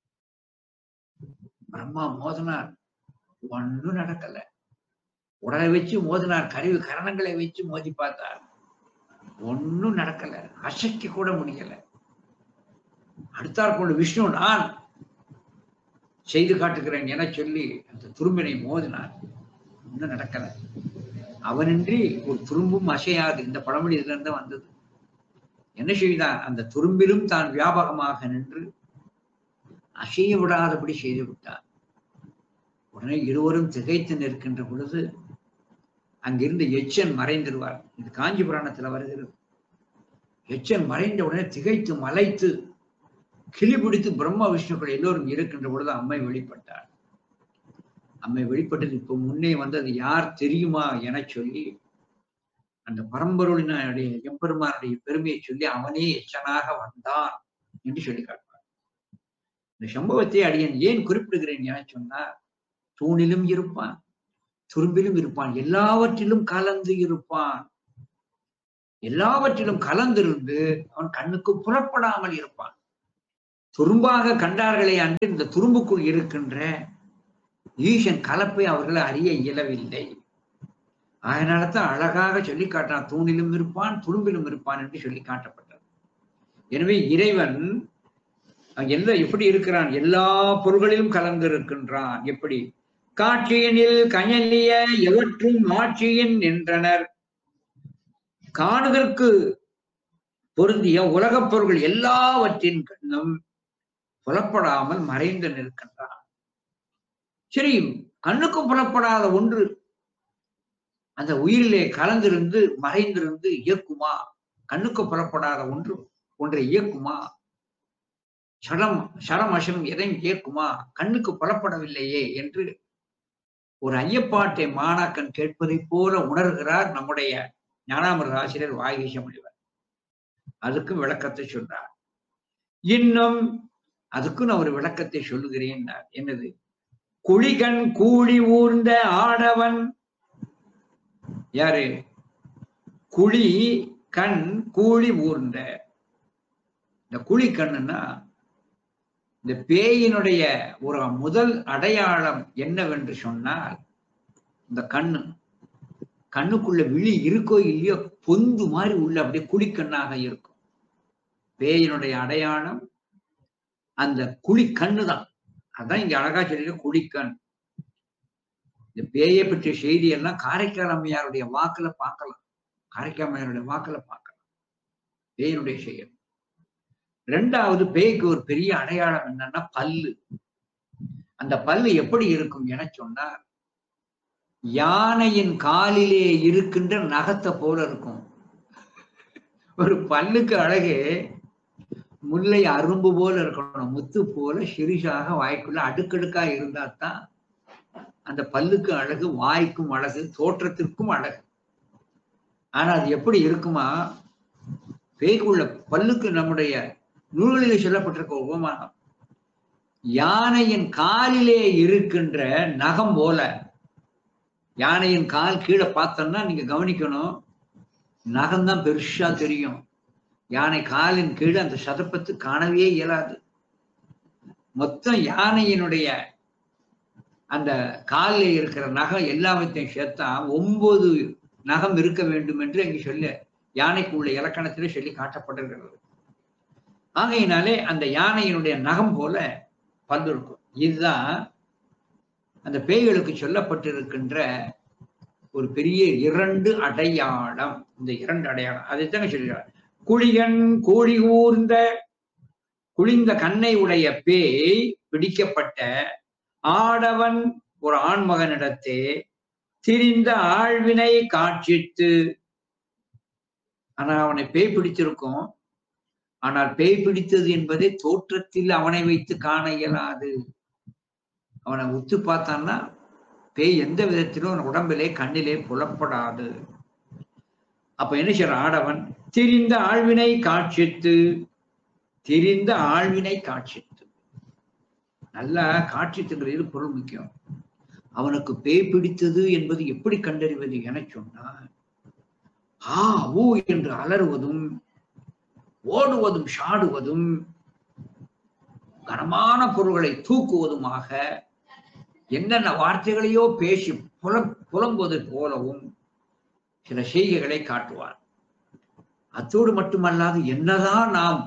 பிரம்மா மோதனார் ஒன்றும் நடக்கல உடலை வச்சு மோதினார் கருவி கரணங்களை வச்சு மோதி பார்த்தார் ஒன்னும் நடக்கல அசைக்க கூட முடியல அடுத்தாற் கொண்டு விஷ்ணு நான் செய்து காட்டுகிறேன் என சொல்லி அந்த துரும்பினை மோதினார் ஒன்றும் நடக்கல அவனின்றி ஒரு துரும்பும் அசையாது இந்த பழமொழி இதுல இருந்து வந்தது என்ன செய்தான் அந்த துரும்பிலும் தான் வியாபகமாக நின்று அசைய விடாதபடி செய்து விட்டார் உடனே இருவரும் திகைத்து நிற்கின்ற பொழுது அங்கிருந்து எச்சன் மறைந்துருவார் இது காஞ்சி புராணத்துல வருகிறது எச்சன் மறைந்த உடனே திகைத்து மலைத்து கிளி பிடித்து பிரம்மா விஷ்ணுக்கள் எல்லோரும் இருக்கின்ற பொழுது அம்மை வெளிப்பட்டார் அம்மை வெளிப்பட்டது இப்ப முன்னே வந்தது யார் தெரியுமா என சொல்லி அந்த பரம்பொருளினுடைய எம்பெருமானுடைய பெருமையை சொல்லி அவனே எச்சனாக வந்தான் என்று சொல்லி காட்டுவார் இந்த சம்பவத்தை அடியன் ஏன் குறிப்பிடுகிறேன் என சொன்னார் தூணிலும் இருப்பான் துரும்பிலும் இருப்பான் எல்லாவற்றிலும் கலந்து இருப்பான் எல்லாவற்றிலும் கலந்திருந்து அவன் கண்ணுக்கு புறப்படாமல் இருப்பான் துரும்பாக கண்டார்களே அன்று இந்த துரும்புக்குள் இருக்கின்ற ஈசன் கலப்பை அவர்கள் அறிய இயலவில்லை அதனால தான் அழகாக சொல்லி காட்டான் தூணிலும் இருப்பான் துரும்பிலும் இருப்பான் என்று சொல்லி காட்டப்பட்டது எனவே இறைவன் அவன் எல்லாம் எப்படி இருக்கிறான் எல்லா பொருள்களிலும் கலந்து இருக்கின்றான் எப்படி காட்சியனில் கயலிய எவற்றும் ஆட்சியின் நின்றனர் காணுதற்கு பொருந்திய உலகப் பொருள்கள் எல்லாவற்றின் கண்ணும் புலப்படாமல் மறைந்து நிற்கின்றான் சரி கண்ணுக்கு புலப்படாத ஒன்று அந்த உயிரிலே கலந்திருந்து மறைந்திருந்து இயக்குமா கண்ணுக்கு புலப்படாத ஒன்று ஒன்றை இயக்குமா சடம் சரமசம் எதையும் கேட்குமா கண்ணுக்கு புலப்படவில்லையே என்று ஒரு ஐயப்பாட்டை மாணாக்கன் கேட்பதைப் போல உணர்கிறார் நம்முடைய ஞானாமிரத ஆசிரியர் வாகீச முனிவர் அதுக்கும் விளக்கத்தை சொன்னார் இன்னும் அதுக்கும் நான் ஒரு விளக்கத்தை சொல்லுகிறேன் என்னது குழிகண் கூழி ஊர்ந்த ஆடவன் யாரு குழி கண் கூழி ஊர்ந்த இந்த குழி கண்ணுன்னா இந்த பேயினுடைய ஒரு முதல் அடையாளம் என்னவென்று சொன்னால் இந்த கண்ணு கண்ணுக்குள்ள விழி இருக்கோ இல்லையோ பொந்து மாதிரி உள்ள அப்படியே குழிக்கண்ணாக இருக்கும் பேயினுடைய அடையாளம் அந்த குழி கண்ணு தான் அதான் இங்க அழகா சொல்லிட்டு குழிக்கண் இந்த பேயை பற்றிய செய்தி எல்லாம் காரைக்கால் அம்மையாருடைய வாக்குல பார்க்கலாம் காரைக்கால் அம்மையாருடைய வாக்குல பார்க்கலாம் பேயினுடைய செயல் ரெண்டாவது பேய்க்கு ஒரு பெரிய அடையாளம் என்னன்னா பல்லு அந்த பல்லு எப்படி இருக்கும் என சொன்னார் யானையின் காலிலே இருக்கின்ற நகத்தை போல இருக்கும் ஒரு பல்லுக்கு அழகே முல்லை அரும்பு போல இருக்கணும் முத்து போல சிறிசாக வாய்க்குள்ள அடுக்கடுக்கா இருந்தா தான் அந்த பல்லுக்கு அழகு வாய்க்கும் அழகு தோற்றத்திற்கும் அழகு ஆனா அது எப்படி இருக்குமா பேய்க்குள்ள பல்லுக்கு நம்முடைய நூல்களில் சொல்லப்பட்டிருக்க உபமானம் யானையின் காலிலே இருக்கின்ற நகம் போல யானையின் கால் கீழே பார்த்தோம்னா நீங்க கவனிக்கணும் நகம்தான் பெருசா தெரியும் யானை காலின் கீழே அந்த சதப்பத்து காணவே இயலாது மொத்தம் யானையினுடைய அந்த காலில் இருக்கிற நகம் எல்லாவற்றையும் சேர்த்தா ஒன்பது நகம் இருக்க வேண்டும் என்று அங்கே சொல்ல யானைக்கு உள்ள இலக்கணத்திலே சொல்லி காட்டப்பட்டிருக்கிறது ஆகையினாலே அந்த யானையினுடைய நகம் போல பல்லு இருக்கும் இதுதான் அந்த பேய்களுக்கு சொல்லப்பட்டிருக்கின்ற ஒரு பெரிய இரண்டு அடையாளம் இந்த இரண்டு அடையாளம் அதைத்தாங்க சொல்கிறார் குழியன் கோழி ஊர்ந்த குளிந்த கண்ணை உடைய பேய் பிடிக்கப்பட்ட ஆடவன் ஒரு ஆண்மகனிடத்தே திரிந்த ஆழ்வினை காட்சித்து ஆனா அவனை பேய் பிடித்திருக்கும் ஆனால் பேய் பிடித்தது என்பதை தோற்றத்தில் அவனை வைத்து காண இயலாது அவனை உத்து பார்த்தான்னா பேய் எந்த விதத்திலும் அவன் உடம்பிலே கண்ணிலே புலப்படாது அப்ப என்ன செய்யற ஆடவன் திரிந்த ஆழ்வினை காட்சித்து திரிந்த ஆழ்வினை காட்சித்து நல்லா காட்சித்துங்கிறது பொருள் முக்கியம் அவனுக்கு பேய் பிடித்தது என்பது எப்படி கண்டறிவது என சொன்னார் ஆ ஊ என்று அலறுவதும் ஓடுவதும் சாடுவதும் கனமான பொருள்களை தூக்குவதுமாக என்னென்ன வார்த்தைகளையோ பேசி புலம் புலம்புவது போலவும் சில செய்கைகளை காட்டுவார் அத்தோடு மட்டுமல்லாது என்னதான் நாம்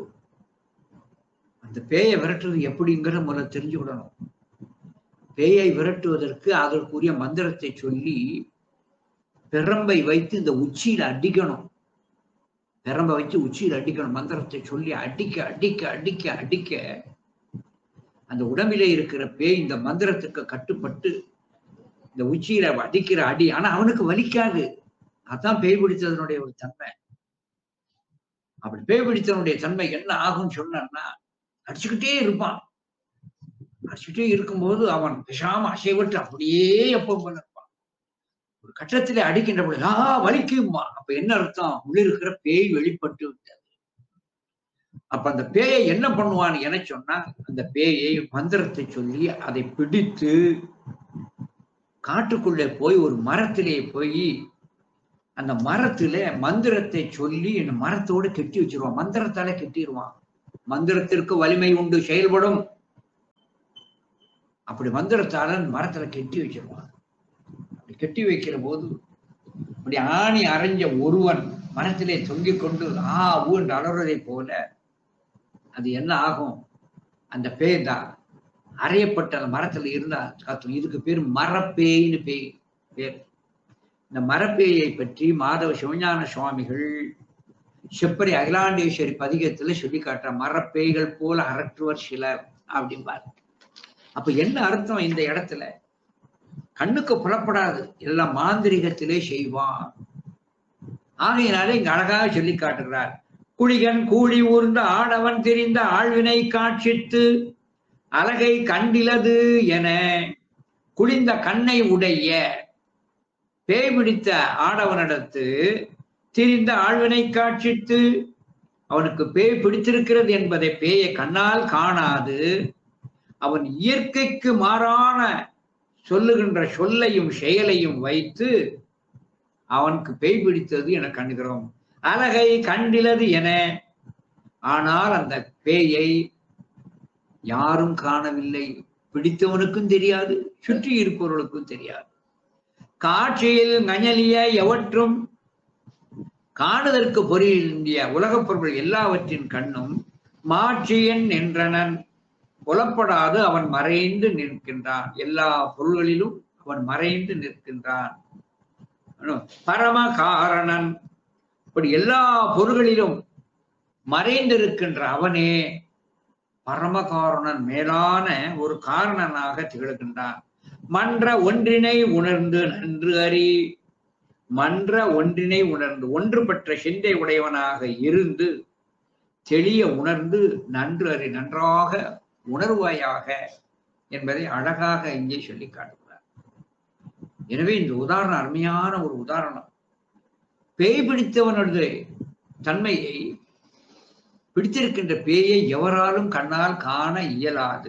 அந்த பேயை விரட்டுறது எப்படிங்கிற முதல்ல தெரிஞ்சுக்கிடணும் பேயை விரட்டுவதற்கு அதற்குரிய மந்திரத்தை சொல்லி பெரம்பை வைத்து இந்த உச்சியில அடிக்கணும் பெரம்பை வச்சு உச்சியில் அடிக்கணும் மந்திரத்தை சொல்லி அடிக்க அடிக்க அடிக்க அடிக்க அந்த உடம்பிலே இருக்கிற பேய் இந்த மந்திரத்துக்கு கட்டுப்பட்டு இந்த உச்சியில அடிக்கிற அடி ஆனா அவனுக்கு வலிக்காது அதான் பேய் பிடித்ததனுடைய ஒரு தன்மை அப்படி பேய் பிடித்தவனுடைய தன்மை என்ன ஆகும்னு சொன்னான்னா அடிச்சுக்கிட்டே இருப்பான் அடிச்சுக்கிட்டே இருக்கும்போது அவன் பேசாம அசைவட்டு அப்படியே எப்போ இருப்பான் ஒரு கட்டத்திலே அடிக்கின்ற பொழுது ஆ வலிக்குமா அப்ப என்ன அர்த்தம் உள்ள இருக்கிற பேய் வெளிப்பட்டு விட்டது அப்ப அந்த பேயை என்ன பண்ணுவான் என சொன்னா அந்த பேயை மந்திரத்தை சொல்லி அதை பிடித்து காட்டுக்குள்ளே போய் ஒரு மரத்திலே போய் அந்த மரத்துல மந்திரத்தை சொல்லி இந்த மரத்தோட கெட்டி வச்சிருவான் மந்திரத்தால கெட்டிடுவான் மந்திரத்திற்கு வலிமை உண்டு செயல்படும் அப்படி மந்திரத்தால அந்த மரத்துல கெட்டி வச்சிருவான் அப்படி கெட்டி வைக்கிற போது அப்படி ஆணி அரைஞ்ச ஒருவன் மரத்திலே தொங்கிக் கொண்டு ஆ ஊ என்று அலறதை போல அது என்ன ஆகும் அந்த பேய் தான் அறையப்பட்ட அந்த மரத்துல இருந்தா கத்தும் இதுக்கு பேர் மரப்பேய்னு பேய் பேர் இந்த மரப்பேயை பற்றி மாதவ சிவஞான சுவாமிகள் செப்பரி அகிலாண்டேஸ்வரி பதிகத்துல சொல்லி காட்டுற மரப்பேய்கள் போல அரற்றுவர் சிலர் அப்படிம்பார் அப்ப என்ன அர்த்தம் இந்த இடத்துல கண்ணுக்கு புலப்படாது எல்லாம் மாந்திரிகத்திலே செய்வான் ஆகையினாலே இங்க அழகாக சொல்லி காட்டுகிறார் குளிகன் கூலி ஊர்ந்த ஆடவன் தெரிந்த ஆழ்வினை காட்சித்து அழகை கண்டிலது என குளிந்த கண்ணை உடைய பேய் பிடித்த ஆடவனிடத்து திரிந்த ஆழ்வினை காட்சித்து அவனுக்கு பேய் பிடித்திருக்கிறது என்பதை பேயை கண்ணால் காணாது அவன் இயற்கைக்கு மாறான சொல்லுகின்ற சொல்லையும் செயலையும் வைத்து அவனுக்கு பேய் பிடித்தது என கண்டுகிறோம் அழகை கண்டிலது என ஆனால் அந்த பேயை யாரும் காணவில்லை பிடித்தவனுக்கும் தெரியாது சுற்றி இருப்பவர்களுக்கும் தெரியாது காட்சியில் நஞலிய எவற்றும் காணுதற்கு பொறியிய உலகப் பொருள் எல்லாவற்றின் கண்ணும் மாட்சியன் என்றனன் புலப்படாது அவன் மறைந்து நிற்கின்றான் எல்லா பொருள்களிலும் அவன் மறைந்து நிற்கின்றான் பரம காரணன் இப்படி எல்லா பொருள்களிலும் மறைந்திருக்கின்ற அவனே பரமகாரணன் மேலான ஒரு காரணனாக திகழ்கின்றான் மன்ற ஒன்றினை உணர்ந்து நன்று அறி மன்ற ஒன்றினை உணர்ந்து ஒன்றுபட்ட சிந்தை உடையவனாக இருந்து தெளிய உணர்ந்து நன்று அறி நன்றாக உணர்வாயாக என்பதை அழகாக இங்கே சொல்லி காட்டுகிறார் எனவே இந்த உதாரணம் அருமையான ஒரு உதாரணம் பேய் பிடித்தவனது தன்மையை பிடித்திருக்கின்ற பேயை எவராலும் கண்ணால் காண இயலாது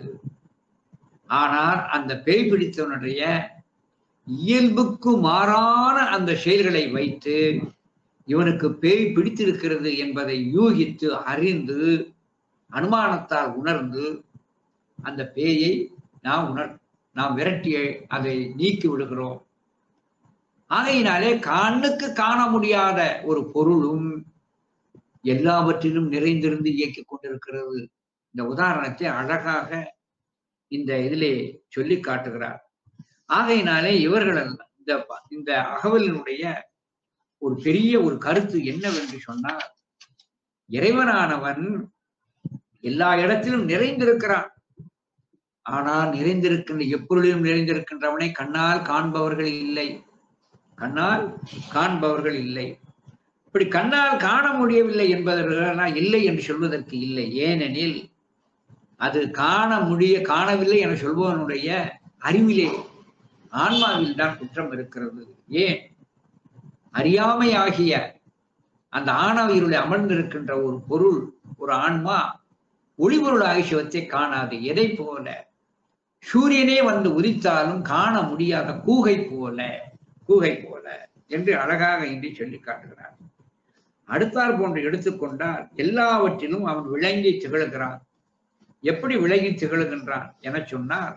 ஆனால் அந்த பேய் பிடித்தவனுடைய இயல்புக்கு மாறான அந்த செயல்களை வைத்து இவனுக்கு பேய் பிடித்திருக்கிறது என்பதை யூகித்து அறிந்து அனுமானத்தால் உணர்ந்து அந்த பேயை நாம் உணர் நாம் விரட்டி அதை நீக்கி விடுகிறோம் ஆகையினாலே கண்ணுக்கு காண முடியாத ஒரு பொருளும் எல்லாவற்றிலும் நிறைந்திருந்து இயக்கிக் கொண்டிருக்கிறது இந்த உதாரணத்தை அழகாக இந்த இதிலே சொல்லி காட்டுகிறார் ஆகையினாலே இவர்கள் இந்த இந்த அகவலினுடைய ஒரு பெரிய ஒரு கருத்து என்னவென்று சொன்னால் இறைவனானவன் எல்லா இடத்திலும் நிறைந்திருக்கிறான் ஆனால் நிறைந்திருக்கின்ற எப்பொருளிலும் நிறைந்திருக்கின்றவனை கண்ணால் காண்பவர்கள் இல்லை கண்ணால் காண்பவர்கள் இல்லை இப்படி கண்ணால் காண முடியவில்லை என்பதற்கான இல்லை என்று சொல்வதற்கு இல்லை ஏனெனில் அது காண முடிய காணவில்லை என சொல்பவனுடைய அறிவிலே ஆன்மாவில் தான் குற்றம் இருக்கிறது ஏன் அறியாமையாகிய அந்த ஆணவியருடைய அமர்ந்திருக்கின்ற ஒரு பொருள் ஒரு ஆன்மா ஒளிபொருள் ஆகியவற்றை காணாது எதை போல சூரியனே வந்து உதித்தாலும் காண முடியாத கூகை போல கூகை போல என்று அழகாக இன்றி சொல்லி காட்டுகிறார் அடுத்தார் போன்று எடுத்துக்கொண்டால் எல்லாவற்றிலும் அவன் விளங்கி திகழ்கிறான் எப்படி விளங்கி திகழ்கின்றான் என சொன்னார்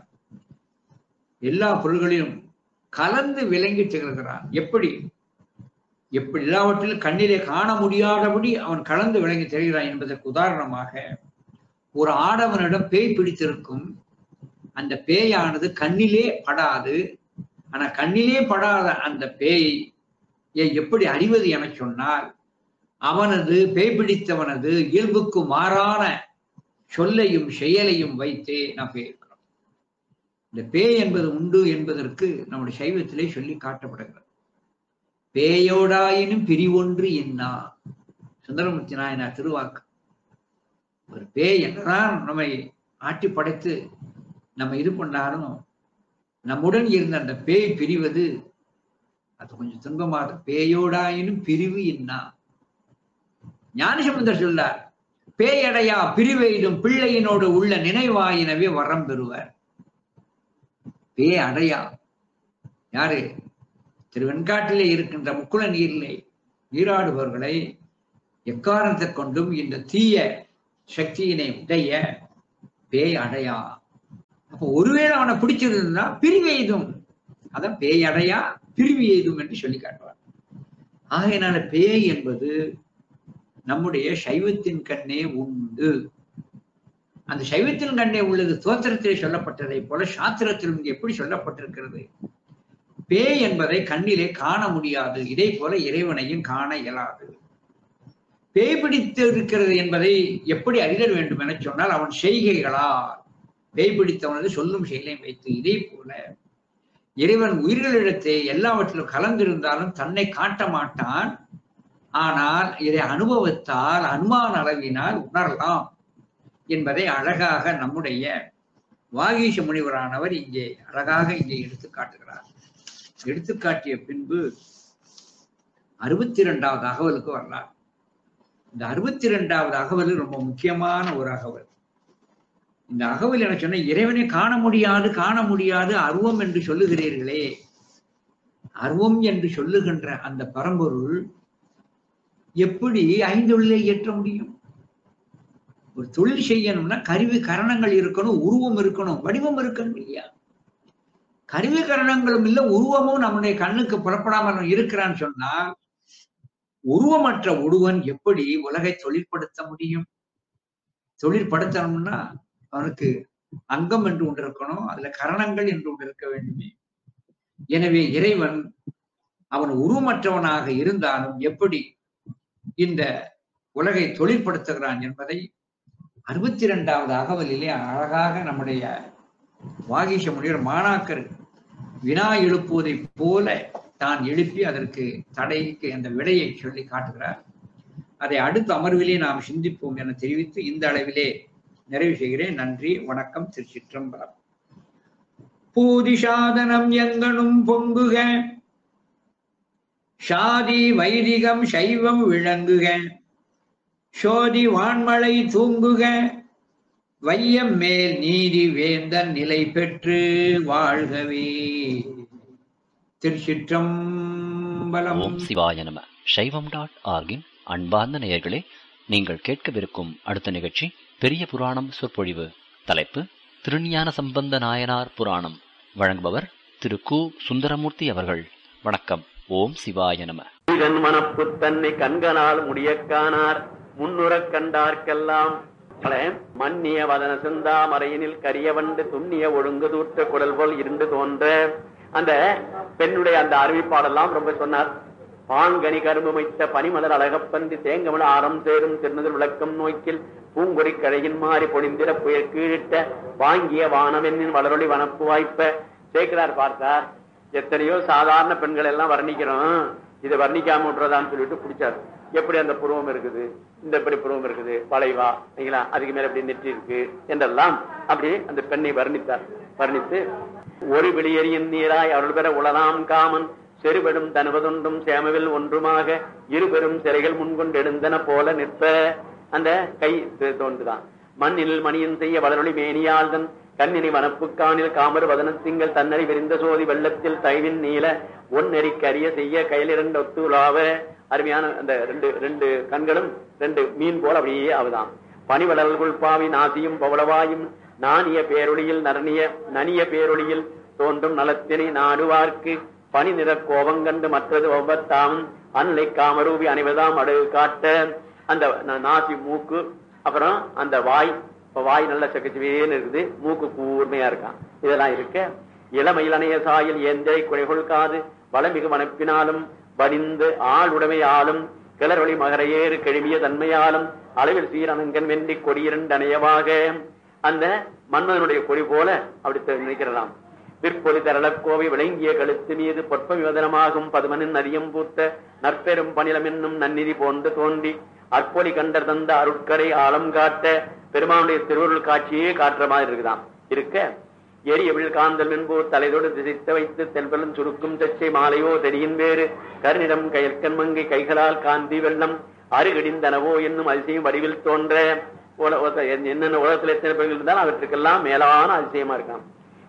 எல்லா பொருள்களிலும் கலந்து விளங்கி திகழ்கிறான் எப்படி எப்படி எல்லாவற்றிலும் கண்ணிலே காண முடியாதபடி அவன் கலந்து விளங்கி திகழ்கிறான் என்பதற்கு உதாரணமாக ஒரு ஆடவனிடம் பேய் பிடித்திருக்கும் அந்த பேயானது கண்ணிலே படாது ஆனா கண்ணிலே படாத அந்த பேயை எப்படி அறிவது என சொன்னால் அவனது பேய் பிடித்தவனது இயல்புக்கு மாறான சொல்லையும் செயலையும் வைத்தே நாம் பேயிருக்கிறோம் இந்த பேய் என்பது உண்டு என்பதற்கு நம்முடைய சைவத்திலே சொல்லி காட்டப்படுகிறது பேயோடாயினும் பிரிவொன்று என்னா சுந்தரமூர்த்தி நாயனா திருவாக்கு ஒரு பேய் என்னதான் நம்மை ஆட்டி படைத்து நம்ம இது பண்ணாலும் நம்முடன் இருந்த அந்த பேய் பிரிவது அது கொஞ்சம் துன்பமாக பேயோடாயினும் பிரிவு என்னா ஞானசம்பந்தர் சொல்லார் பேயடையா பிரிவெய்தும் பிள்ளையினோடு உள்ள நினைவாயினவே வரம் பெறுவர் பே அடையா யாரு திருவெண்காட்டிலே இருக்கின்ற முக்குள நீரிலே நீராடுபவர்களை எக்காரணத்தை கொண்டும் இந்த தீய சக்தியினை உடைய பேய் அடையா அப்போ ஒருவேளை அவனை பிடிச்சிருந்தா பிரிவு எய்தும் அதான் பேய் அடையா பிரிவு எய்தும் என்று சொல்லி காட்டுவார் ஆகையினால பேய் என்பது நம்முடைய சைவத்தின் கண்ணே உண்டு அந்த சைவத்தின் கண்ணே உள்ளது தோத்திரத்திலே சொல்லப்பட்டதை போல சாத்திரத்திலும் இங்கு எப்படி சொல்லப்பட்டிருக்கிறது பேய் என்பதை கண்ணிலே காண முடியாது இதே போல இறைவனையும் காண இயலாது பேய் பிடித்து இருக்கிறது என்பதை எப்படி அறிதல் வேண்டும் என சொன்னால் அவன் செய்கைகளால் பேய் பிடித்தவனது சொல்லும் செயலையும் வைத்து இதே போல இறைவன் உயிர்களிடத்தே எல்லாவற்றிலும் கலந்திருந்தாலும் தன்னை காட்ட மாட்டான் ஆனால் இதை அனுபவத்தால் அனுமான அளவினால் உணரலாம் என்பதை அழகாக நம்முடைய வாகீஷ முனிவரானவர் இங்கே அழகாக இங்கே எடுத்து காட்டுகிறார் எடுத்து காட்டிய பின்பு அறுபத்தி இரண்டாவது அகவலுக்கு வரலார் இந்த அறுபத்தி இரண்டாவது அகவல் ரொம்ப முக்கியமான ஒரு அகவல் இந்த அகவல் என்ன சொன்ன இறைவனை காண முடியாது காண முடியாது அருவம் என்று சொல்லுகிறீர்களே அருவம் என்று சொல்லுகின்ற அந்த பரம்பொருள் எப்படி ஐந்தொழிலை ஏற்ற முடியும் ஒரு தொழில் செய்யணும்னா கருவி கரணங்கள் இருக்கணும் உருவம் இருக்கணும் வடிவம் இருக்கணும் இல்லையா கருவி கரணங்களும் இல்ல உருவமும் நம்முடைய கண்ணுக்கு புறப்படாமல் இருக்கிறான்னு சொன்னா உருவமற்ற ஒருவன் எப்படி உலகை தொழிற்படுத்த முடியும் தொழிற்படுத்தணும்னா அவனுக்கு அங்கம் என்று ஒன்று இருக்கணும் அதுல கரணங்கள் என்று ஒன்று இருக்க வேண்டுமே எனவே இறைவன் அவன் உருவமற்றவனாக இருந்தாலும் எப்படி இந்த உலகை தொழிற்படுத்துகிறான் என்பதை அறுபத்தி இரண்டாவது அகவலிலே அழகாக நம்முடைய வாகீஷ முனிவர் மாணாக்கர் வினா எழுப்புவதைப் போல தான் எழுப்பி அதற்கு தடைக்கு அந்த விடையை சொல்லி காட்டுகிறார் அதை அடுத்த அமர்விலே நாம் சிந்திப்போம் என தெரிவித்து இந்த அளவிலே நிறைவு செய்கிறேன் நன்றி வணக்கம் திருச்சிற்றம்பலம் பூதி சாதனம் எங்கனும் பொங்குக சாதி வைதிகம் சைவம் விளங்குக சோதி வான்மழை தூங்குக வையம் மேல் நீதி வேந்தன் நிலை பெற்று வாழ்கவே திருச்சிற்றம்பலம் ஓம் சிவாய நம சைவம் டாட் ஆர்கின் அன்பார்ந்த நேயர்களே நீங்கள் கேட்கவிருக்கும் அடுத்த நிகழ்ச்சி பெரிய புராணம் சொற்பொழிவு தலைப்பு திருஞான சம்பந்த நாயனார் புராணம் வழங்குபவர் திரு கு சுந்தரமூர்த்தி அவர்கள் வணக்கம் ஓம் சிவாய நம இதன் மனப்பு தன்னை கண்களால் முடியக்கானார் முன்னுறக் கண்டார்க்கெல்லாம் பல மன்னிய வதன சிந்தாமரையினில் கரியவண்டு துண்ணிய ஒழுங்கு தூற்ற குடல் போல் இருந்து தோன்ற அந்த பெண்ணுடைய அந்த அறிவிப்பாடெல்லாம் ரொம்ப சொன்னார் பாங்கனி கரும்பு வைத்த பனிமலர் அழகப்பந்தி தேங்கமல ஆரம் சேரும் திருநதில் விளக்கம் நோக்கில் பூங்கொடி கழையின் மாறி பொழிந்திர புயல் கீழிட்ட வாங்கிய வானவெண்ணின் வளரொளி வனப்பு வாய்ப்ப சேக்கரார் பார்த்தார் எத்தனையோ சாதாரண பெண்கள் எல்லாம் வர்ணிக்கிறோம் இதை வர்ணிக்காம விட்டுறதான்னு சொல்லிட்டு பிடிச்சாரு எப்படி அந்த புருவம் இருக்குது இந்த எப்படி புருவம் இருக்குது வளைவா சரிங்களா அதுக்கு மேல எப்படி நெற்றி இருக்கு என்றெல்லாம் அப்படி அந்த பெண்ணை வர்ணித்தார் வர்ணித்து ஒரு வெளியேறியின் நீராய் அவர்கள் பெற உளலாம் காமன் செருபெடும் தனுவதொன்றும் சேமவில் ஒன்றுமாக இருபெரும் சிறைகள் முன்கொண்டு எழுந்தன போல நிற்ப அந்த கை தோன்றுதான் மண்ணில் மணியின் செய்ய வளரொளி மேனியாள்தன் கண்ணினி வனப்புக்கானில் காமர் வதனத்திங்கள் தன்னறி விரிந்த சோதி வெள்ளத்தில் தைவின் நீல ஒன்னெறி கரிய செய்ய கையிலிரண்டு ஒத்துலாவ அருமையான அந்த ரெண்டு ரெண்டு கண்களும் ரெண்டு மீன் போல அப்படியே அவதான் பனிவளர்கள் பாவி நாசியும் பவளவாயும் நாணிய பேரொளியில் நரணிய நனிய பேரொளியில் தோன்றும் நலத்தினை நாடுவார்க்கு பனி நிற கோபங்கண்டு மற்றது ஒவ்வொருத்தாம் அன்னை காமரூபி அணிவதாம் அடகு காட்ட அந்த நா- நாசி மூக்கு அப்புறம் அந்த வாய் இப்ப வாய் நல்ல சக்கச்சுவேன்னு இருக்குது மூக்கு கூர்மையா இருக்கான் இதெல்லாம் இருக்க இளமையில் அணைய சாயில் எந்தை குறைகொள் காது வளமிகு வனப்பினாலும் வடிந்து ஆளுடைமை ஆளும் கிளர்வழி மகரையேறு கெழுமிய தன்மையாலும் அளவில் சீரனங்கன் வென்றி கொடியிரண்டு அணையவாக அந்த மன்மதனுடைய கொடி போல அப்படி தெ- நினைக்கிறதாம் விற்பொலி தரளக்கோவை விளங்கிய கழுத்து மீது பொற்ப விவதனமாகும் பதுமனின் நதியம் பூத்த நற்பெரும் பணிலம் என்னும் நன்னிதி போன்று தோன்றி அற்பொலி கண்டர் தந்த அருட்கரை ஆழம் காட்ட பெருமானுடைய திருவருள் காட்சியே காட்டுற மாதிரி இருக்குதாம் இருக்க எரியவிழ் காந்தல் என்போர் தலைதோடு திசைத்த வைத்து தென்பலும் சுருக்கும் சச்சை மாலையோ தெரியின் வேறு கருநிறம் கயற்கண் மங்கை கைகளால் காந்தி வெள்ளம் அருகடிந்தனவோ என்னும் அதிசயம் வடிவில் தோன்ற உல- உல- என்னென்ன உலகத்தில் எத்தனை பெண்கள் இருந்தாலும் அவற்றுக்கெல்லாம் மேலான அதிசயமா இருக்காம்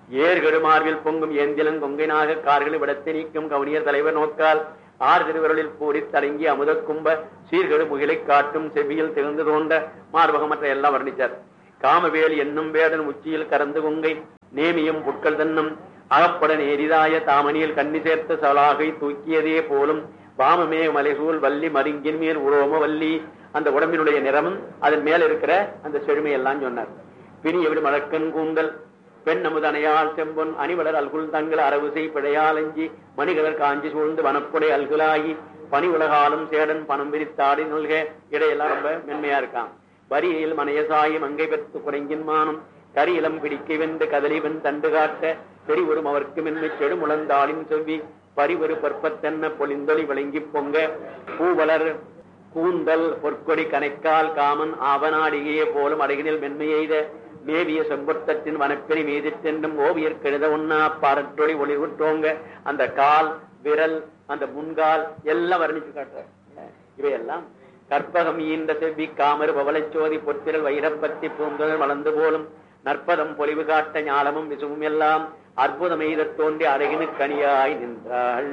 ஏர்கடு மார்பில் பொங்கும் ஏந்திலங் கொங்கைனாக கார்களை விடத்தை நீக்கும் கவனியர் தலைவர் நோக்கால் ஆறு திருவிரலில் பூரி தடங்கி அமுத கும்ப சீர்கடு முகிலை காட்டும் செவியில் திகழ்ந்து தோண்ட மார்பகமற்ற எல்லாம் வர்ணித்தார் காமவேல் என்னும் வேடன் உச்சியில் கறந்து கொங்கை நேமியும் புட்கள் தன்னும் அகப்பட நேரிதாய தாமணியில் கண்ணி சேர்த்த சலாகை தூக்கியதே போலும் வாமமே மலைசூல் வள்ளி மருங்கின் மேல் உரோம வள்ளி அந்த உடம்பினுடைய நிறமும் அதன் மேல இருக்கிற அந்த செழுமை எல்லாம் சொன்னார் பிணி எப்படி மழக்கன் கூந்தல் பெண் அமுதனையால் செம்பொன் அணிவளர் அல்குல் தங்கள் அரவுசை பிழையாலஞ்சி மணிகலர் காஞ்சி சூழ்ந்து வனப்புடை அல்குலாகி பனி உலகாலும் சேடன் பணம் விரித்தாடி நல்க இடையெல்லாம் ரொம்ப மென்மையா இருக்கான் வரியில் மனையசாயி மங்கை பெற்று குறைங்கின் மானம் கரியிலம் பிடிக்க வென்று கதலிவன் தண்டு காட்ட பெரிவரும் அவர்க்கு மென்மை செடு முழந்தாளின் செவ்வி பரிவரு பற்பத்தென்ன பொலிந்தொலி விளங்கி பொங்க பூவலர் கூந்தல் பொற்கொடி கணைக்கால் காமன் ஆவனாடிகையே போலும் அடகினில் மென்மையெய்த மேவிய செம்பொத்தத்தின் வனப்பெரி மீதித்தென்றும் ஓவியர் கெழுத ஒன்னா பாரட்டொளி ஒளிவுற்றோங்க அந்த கால் விரல் அந்த முன்கால் எல்லாம் வர்ணிச்சு காட்டுறார் இவையெல்லாம் கற்பகம் ஈன்ற செவ்வி காமரு பவளச்சோதி பொத்திரல் வைரப்பத்தி பூந்தொடர் வளர்ந்து போலும் நற்பதம் பொலிவு காட்ட ஞாலமும் விசுவும் எல்லாம் அற்புதம் எய்தத் தோன்றி அழகினுக்கு அணியாய் நின்றாள்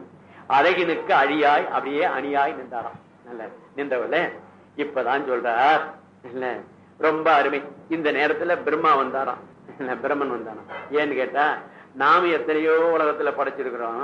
அழகினுக்கு அழியாய் அப்படியே அணியாய் நின்றாராம் நல்ல நின்றவள இப்பதான் சொல்றார் இல்ல ரொம்ப அருமை இந்த நேரத்துல பிரம்மா வந்தாராம் இல்ல பிரம்மன் வந்தாராம் ஏன்னு கேட்டா நாம எத்தனையோ உலகத்துல படைச்சிருக்கிறோம்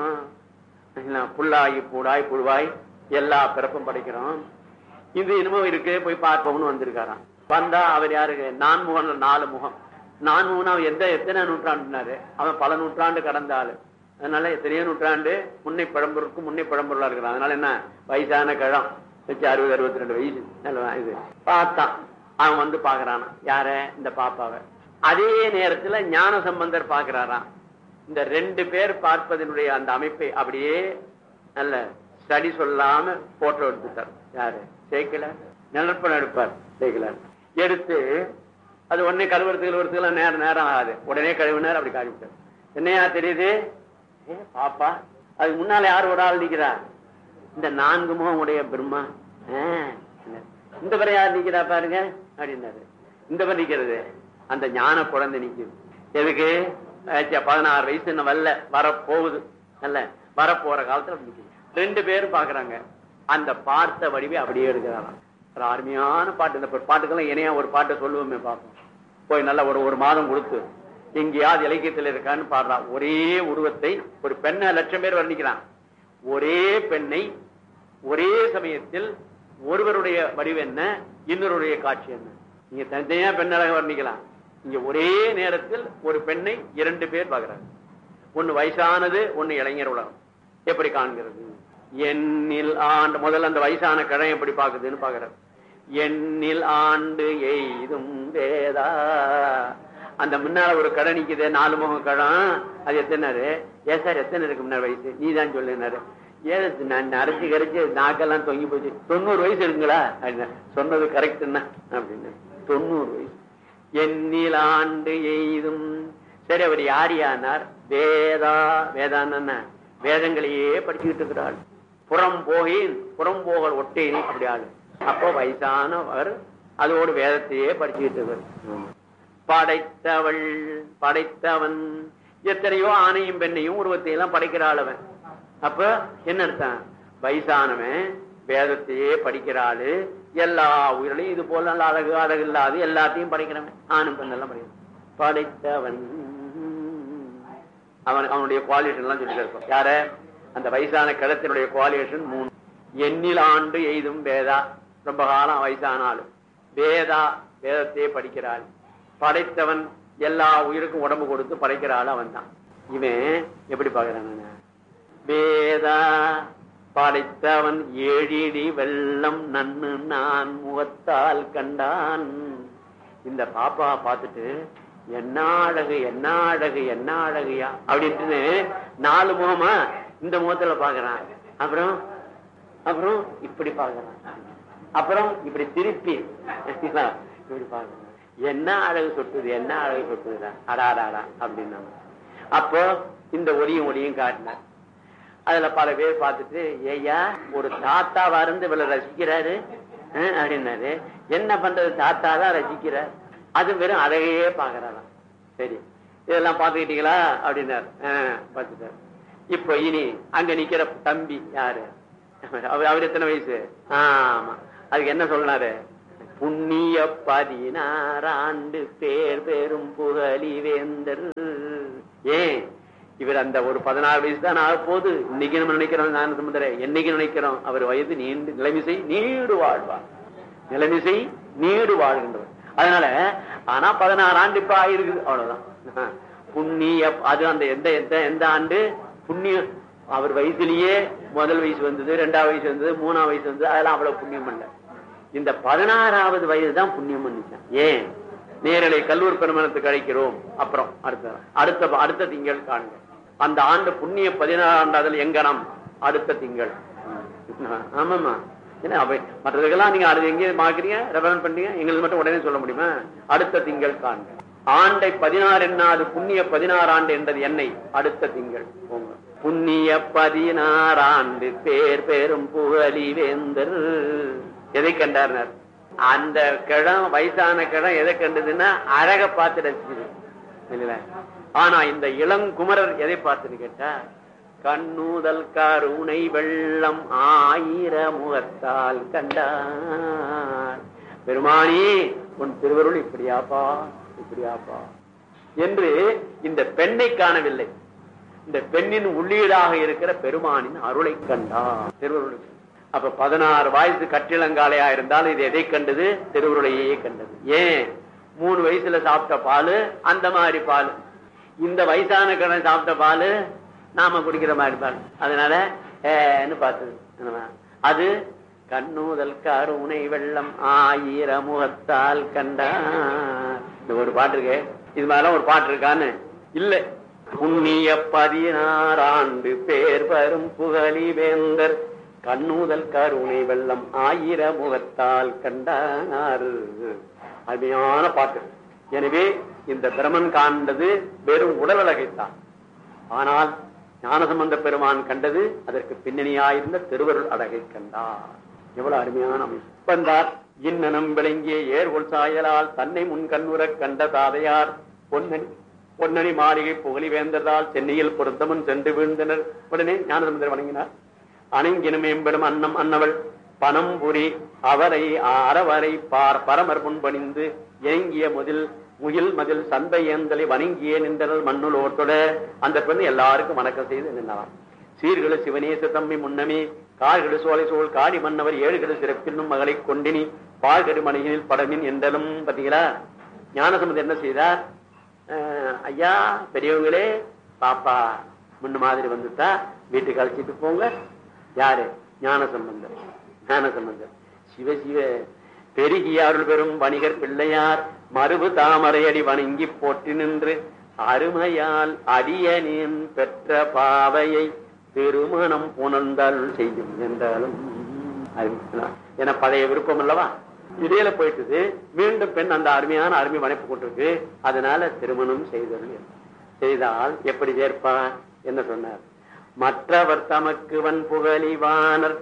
இல்ல, புல்லாகி பூடாய் புழுவாய் எல்லா பிறப்பும் படைக்கிறோம் இது இனிமே இருக்கு போய் பார்ப்போம்னு வந்திருக்காராம் வந்தா அவர் யாருக்கு நான்முகன் நாலு முகம் நான்முகன் அவன் எந்த எத்தனை நூற்றாண்டுனாரு அவன் பல நூற்றாண்டு கடந்த ஆளு அதனால எத்தனையோ நூற்றாண்டு முன்னை பழம்பொருளுக்கும் முன்னை பழம்பொருளா இருக்கிறான் அதனால என்ன வயசான கிழம் வச்சு அறுபது அறுபத்தி ரெண்டு வயசு நல்லவா இது பார்த்தான் அவன் வந்து பாக்குறானா யார இந்த பாப்பாவை அதே நேரத்துல ஞான சம்பந்தர் பாக்குறாராம் இந்த ரெண்டு பேர் பார்ப்பதனுடைய அந்த அமைப்பை அப்படியே நல்ல ஸ்டடி சொல்லாம போட்டோ எடுத்துட்டார் யாரு சேர்க்கல நிலப்படம் எடுப்பார் சேர்க்கல எடுத்து அது உடனே கழுவுறதுக்கு கழுவுறதுக்கு நேரம் நேரம் ஆகாது உடனே கழுவினார் அப்படி காமிச்சார் என்னையா தெரியுது ஏ பாப்பா அதுக்கு முன்னால யார் ஒரு ஆள் நிக்கிறா இந்த நான்கு முகம் உடைய பிரம்மா ஆ, இந்த வரை யார் நிக்கிறா பாருங்க அப்படின்னாரு இந்த வரை நிக்கிறது அந்த ஞான குழந்தை நிக்குது எதுக்கு ஆச்சா, பதினாறு வயசு இன்னும் வரல வரப்போகுது அல்ல வரப்போற காலத்துல அப்படி நிக்குது ரெண்டு பேரும் பாக்குறாங்க அந்த பார்த்த வடிவை அப்படியே எடுக்கிறாராம் ஒரு அருமையான பாட்டு இந்த பாட்டுக்கெல்லாம் இணையா ஒரு பாட்டை சொல்லுவோமே பார்ப்போம் போய் நல்லா ஒரு ஒரு மாதம் கொடுத்து எங்கேயாவது இலக்கியத்தில் இருக்கான்னு பாடுறான் ஒரே உருவத்தை ஒரு பெண்ணை லட்சம் பேர் வர்ணிக்கிறான் ஒரே பெண்ணை ஒரே சமயத்தில் ஒருவருடைய வடிவு என்ன இன்னொருடைய காட்சி என்ன நீங்க தனித்தனியா பெண்ணழக வர்ணிக்கலாம் இங்க ஒரே நேரத்தில் ஒரு பெண்ணை இரண்டு பேர் பார்க்கிறாங்க ஒன்னு வயசானது ஒன்னு இளைஞர் உலகம் எப்படி காண்கிறது எண்ணில் ஆண்டு முதல்ல அந்த வயசான கிழமை எப்படி பாக்குதுன்னு பாக்குறாரு எண்ணில் ஆண்டு எய்தும் வேதா அந்த முன்னால ஒரு கடை நிக்குது நாலு முகம் கடம் அது எத்தனாரு ஏ சார் எத்தனை இருக்கு முன்னாடி வயசு நீ தான் சொல்லுனாரு ஏன் நான் அரைச்சு கரைச்சு நாக்கெல்லாம் தொங்கி போச்சு தொண்ணூறு வயசு இருக்குங்களா அப்படின்னா சொன்னது கரெக்டுன்னா அப்படின்னு தொண்ணூறு வயசு எண்ணில் ஆண்டு எய்தும் சரி அவர் யார் யானார் வேதா வேதான்னு வேதங்களையே படிச்சுக்கிட்டு இருக்கிறாள் புறம் போகின் புறம் போகல் ஒட்டேனி அப்படி ஆளு அப்போ வயசானவர் அதோடு வேதத்தையே படிச்சுக்கிட்டு இருக்கார் படைத்தவள் படைத்தவன் எத்தனையோ ஆணையும் பெண்ணையும் உருவத்தையெல்லாம் படைக்கிறாள் அவன் அப்ப என்ன அர்த்தம் வயசானவன் வேதத்தையே படிக்கிறாளு எல்லா உயிரிலையும் இது போல நல்ல அழகு அழகு இல்லாது எல்லாத்தையும் படைக்கிறவன் ஆணும் பெண்ணெல்லாம் படிக்கிறான் படைத்தவன் அவன் அவனுடைய குவாலிஃபிகேஷன் எல்லாம் சொல்லி இருப்பான் யார அந்த வயசான கிழத்தினுடைய குவாலிஃபிகேஷன் மூணு எண்ணில் ஆண்டு எய்தும் வேதா ரொம்ப காலம் வயசான ஆளு வேதா வேதத்தையே படிக்கிறாள் படைத்தவன் எல்லா உயிருக்கும் உடம்பு கொடுத்து படைக்கிற ஆள் அவன் தான் இவன் எப்படி பாக்குறான் வேதா படைத்தவன் ஏழிடி வெள்ளம் நன்னு நான் முகத்தால் கண்டான் இந்த பாப்பா பார்த்துட்டு என்ன அழகு என்ன அழகு என்ன அழகுயா அப்படின்ட்டு நாலு முகமா இந்த முகத்துல பாக்குறான் அப்புறம் அப்புறம் இப்படி பாக்குறான் அப்புறம் இப்படி திருப்பி இப்படி பாக்குறான் என்ன அழகு சொட்டுது என்ன அழகு சொட்டுதுடா அடாடாடா அப்படின்னா அப்போ இந்த ஒளியும் ஒளியும் காட்டினார் அதுல பல பேர் பார்த்துட்டு ஏய்யா ஒரு தாத்தாவா இருந்து இவளை ரசிக்கிறாரு அஹ், அப்படின்னாரு என்ன பண்றது தாத்தா தான் ரசிக்கிறார் அது வெறும் அழகையே பாக்குறாராம் சரி இதெல்லாம் பாத்துக்கிட்டீங்களா அப்படின்னாரு ஆஹ் பாத்துட்டாரு இப்ப இனி அங்க நிக்கிற தம்பி யாரு அவர் அவர் எத்தனை வயசு ஆமா அதுக்கு என்ன சொன்னாரு புண்ணிய பதினாறாண்டு பேர் பெரும் புகழி வேந்தர் ஏன் இவர் அந்த ஒரு பதினாறு வயசு தான் ஆக போகுது இன்னைக்கு நம்ம நினைக்கிறோம் ஞான சம்பந்தரை என்னைக்கு நினைக்கிறோம் அவர் வயது நீண்டு நிலைமிசை நீடு வாழ்வார் நிலைமிசை நீடு வாழ்கின்றவர் அதனால ஆனா பதினாறு ஆண்டு இப்ப ஆயிருக்குது அவ்வளவுதான் புண்ணிய அது அந்த எந்த எந்த எந்த ஆண்டு புண்ணிய அவர் வயசுலயே முதல் வயசு வந்தது ரெண்டாவது வயசு வந்தது மூணாவது வயசு வந்தது அதெல்லாம் அவ்வளவு புண்ணியம் இல்ல இந்த பதினாறாவது வயது தான் புண்ணியம் பண்ணிச்சான் ஏன் நேரலை கல்லூர் பெருமனத்துக்கு அழைக்கிறோம் அப்புறம் அடுத்த அடுத்த அடுத்த திங்கள் காண்க அந்த ஆண்டு புண்ணிய பதினாறாண்டாவது எங்கனம் அடுத்த திங்கள் ஆமாமா ஏன்னா அவை மற்றதுக்கெல்லாம் நீங்க அது எங்க பாக்குறீங்க ரெஃபரன் பண்றீங்க எங்களுக்கு மட்டும் உடனே சொல்ல முடியுமா அடுத்த திங்கள் காண்க ஆண்டை பதினாறு என்னாது புண்ணிய பதினாறு ஆண்டு என்றது என்னை அடுத்த திங்கள் போங்க புண்ணிய பதினாறாண்டு பேர் பெரும் புகழி வேந்தர் எதை கண்டார்னர் அந்த கிழம் வயசான கிழம் எதை கண்டதுன்னா அழக பார்த்து ரசிக்குது இல்லைங்களா ஆனா இந்த இளங்குமரர் எதை பார்த்துன்னு கேட்டா கண்ணூதல் கருணை வெள்ளம் ஆயிர முகத்தால் கண்டார் பெருமானி உன் திருவருள் இப்படியாப்பா இப்படியாப்பா என்று இந்த பெண்ணை காணவில்லை இந்த பெண்ணின் உள்ளீடாக இருக்கிற பெருமானின் அருளை கண்டார் திருவருளுக்கு அப்ப பதினாறு வயசு கட்டிலங்காலையா இருந்தாலும் இது எதை கண்டது திருவுருளையே கண்டது ஏன் மூணு வயசுல சாப்பிட்ட பால் அந்த மாதிரி பால் இந்த வயசான கடன் சாப்பிட்ட பால் நாம குடிக்கிற மாதிரி பால் அதனால ஏன்னு பார்த்தது அது கண்ணூதல் கருணை வெள்ளம் ஆயிர முகத்தால் கண்டா இந்த ஒரு பாட்டு இருக்கு இது மாதிரிலாம் ஒரு பாட்டு இருக்கான்னு இல்ல புண்ணிய பதினாறாண்டு பேர் வரும் புகழி வேந்தர் கண்ணூதல் கருணை வெள்ளம் ஆயிர முகத்தால் கண்டார் அருமையான பாட்டு எனவே இந்த பிரமன் காண்டது வெறும் உடல் அழகைத்தான் ஆனால் ஞானசம்பந்த பெருமான் கண்டது அதற்கு பின்னணியாயிருந்த திருவருள் அழகை கண்டார் எவ்வளவு அருமையான அமைப்பு வந்தார் இன்னனம் விளங்கிய ஏர்கொள் சாயலால் தன்னை முன் கண்ணுறக் கண்ட தாதையார் பொன்னணி பொன்னணி மாளிகை புகழி வேந்ததால் சென்னையில் பொருத்தமன் சென்று வீழ்ந்தனர் உடனே ஞானசம்பந்தர் வணங்கினார் அணங்கினும் எம்பெடும் அன்னம் அன்னவள் பணம்புரி அவரை அறவரை பார் பரமர் முன்பணிந்து ஏங்கிய முதல் முகில் மதில் சந்தை ஏந்தலை வணங்கியே நின்றனர் மண்ணுலோட்டோட அந்த பெண் எல்லாருக்கும் வணக்கம் செய்து நின்றார் சீர்கழு சிவனேச தம்பி முன்னமே கார்கடு சோலை சோழ் காடி மன்னவர் ஏழுகடு சிறப்பின்னும் மகளை கொண்டினி பால்கடு மணிகளில் படமின் என்றலும் பாத்தீங்களா ஞானசம்பந்தர் என்ன செய்தார் அஹ், ஐயா பெரியவங்களே பாப்பா முன்ன மாதிரி வந்துட்டா வீட்டுக்கு அழைச்சிட்டு போங்க யாரு ஞான சம்பந்தர் ஞான சம்பந்தர் சிவ சிவ பெருகிய அருள் பெறும் வணிகர் பிள்ளையார் மறுபு தாமரையடி வணங்கி போற்றி நின்று அருமையால் அடியனின் பெற்ற பாவையை திருமணம் புணர்ந்தால் செய்யும் என்றாலும் அறிவிக்கலாம். ஏன்னா பழைய விருப்பம் அல்லவா இடையில போயிட்டது மீண்டும் பெண் அந்த அருமையான அருமை வனைப்பு கொண்டிருக்கு அதனால திருமணம் செய்தல் செய்தால் எப்படி சேர்ப்பார் என்ன சொன்னார் மற்றவர் தமக்கு வன் புகழிவானர்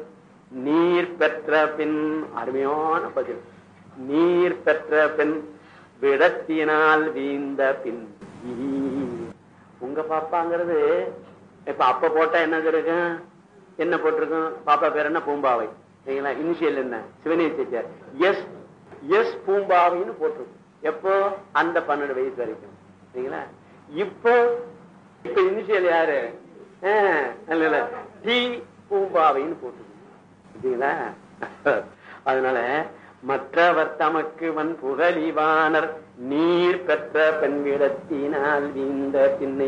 நீர் பெற்ற பின் அருமையான பதில் நீர் பெற்ற பின் விடத்தினால் வீந்த பின் உங்க பாப்பாங்கிறது இப்ப அப்ப போட்டா என்ன இருக்கும் என்ன போட்டிருக்கும் பாப்பா பேர் என்ன பூம்பாவை சரிங்களா இனிஷியல் என்ன சிவனே செட்டியார் எஸ் எஸ் பூம்பாவைன்னு போட்டிருக்கும் எப்போ அந்த பன்னெண்டு வயசு வரைக்கும் சரிங்களா இப்போ இப்ப இனிஷியல் யாரு ஆஹ், இல்ல, இல்ல. டி பூம்பாவைன்னு போட்டிருக்கும் சரிங்களா அதனால மற்றவர் தமக்கு வன் புகழிவானர் நீர் பெற்ற பெண்விடத்தினால் வீந்த பின்னை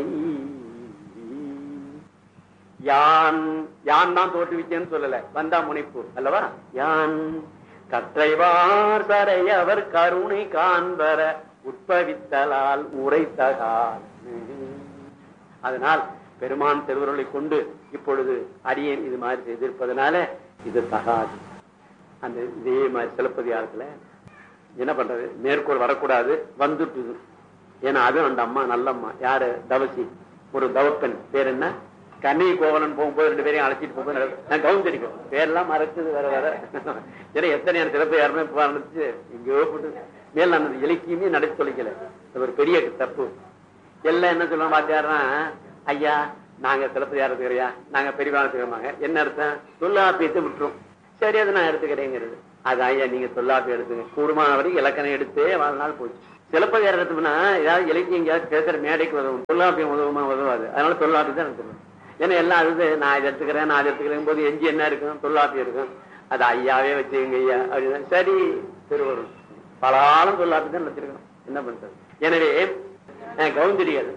யான் யான் தான் தோற்றுவிச்சேன்னு சொல்லல வந்தா முனைப்பு அல்லவா யான் கற்றைவார் சரை அவர் கருணை காண்பர உட்பவித்தலால் உரைத்தகால் அதனால் பெருமான் திருவருளை கொண்டு இப்பொழுது அடியேன் இது மாதிரி செய்திருப்பதனால இது தகாது அந்த இதே மாதிரி சிலப்பதிகாரத்துல என்ன பண்றது மேற்கோள் வரக்கூடாது வந்துட்டுது ஏன்னா அதுவும் அந்த அம்மா நல்ல அம்மா யாரு தவசி ஒரு தவப்பெண் பேர் என்ன கண்ணி கோவலன் போகும்போது ரெண்டு பேரையும் அழைச்சிட்டு போகும்போது நட- நான் கவுந்தடிக்கும் பேர்லாம் மறக்குது வர வர ஏன்னா எத்தனை சிறப்பு யாருமே நடந்துச்சு எங்கேயோ போட்டு மேல் அந்த இலக்கியமே நடத்தி தொலைக்கல அது ஒரு பெரிய தப்பு எல்லாம் என்ன சொல்லுவோம் பாத்தியாருன்னா ஐயா நாங்க சிலப்பதியார் எடுத்துக்கிறியா நாங்க பெரியவா எடுத்துக்கிறோமாங்க என்ன அர்த்தம் தொல்லாப்பியத்தை விட்டுரும் சரி அதை நான் எடுத்துக்கிறேங்கிறது அது ஐயா நீங்க தொல்லாப்பி எடுத்துங்க கூடுமான வரைக்கும் இலக்கணம் எடுத்தே வாழ்நாள் போச்சு சிலப்பதியார் எடுத்தோம்னா ஏதாவது இலக்கியம் எங்கேயாவது பேசுற மேடைக்கு உதவும் தொல்லாப்பியம் உதவுமா உதவாது அதனால தொல்லாப்பி தான் எடுத்துக்கணும் ஏன்னா எல்லாம் அது நான் இதை எடுத்துக்கிறேன் நான் இதை எடுத்துக்கிறேன் போது எஞ்சி என்ன இருக்கும் தொல்லாப்பி இருக்கும் அது ஐயாவே வச்சுக்கோங்க ஐயா அப்படின்னு சரி திருவருள் பலாலும் தொல்லாப்பி தான் வச்சிருக்கணும் என்ன பண்றது எனவே அஹ், கவுந்தடிகள்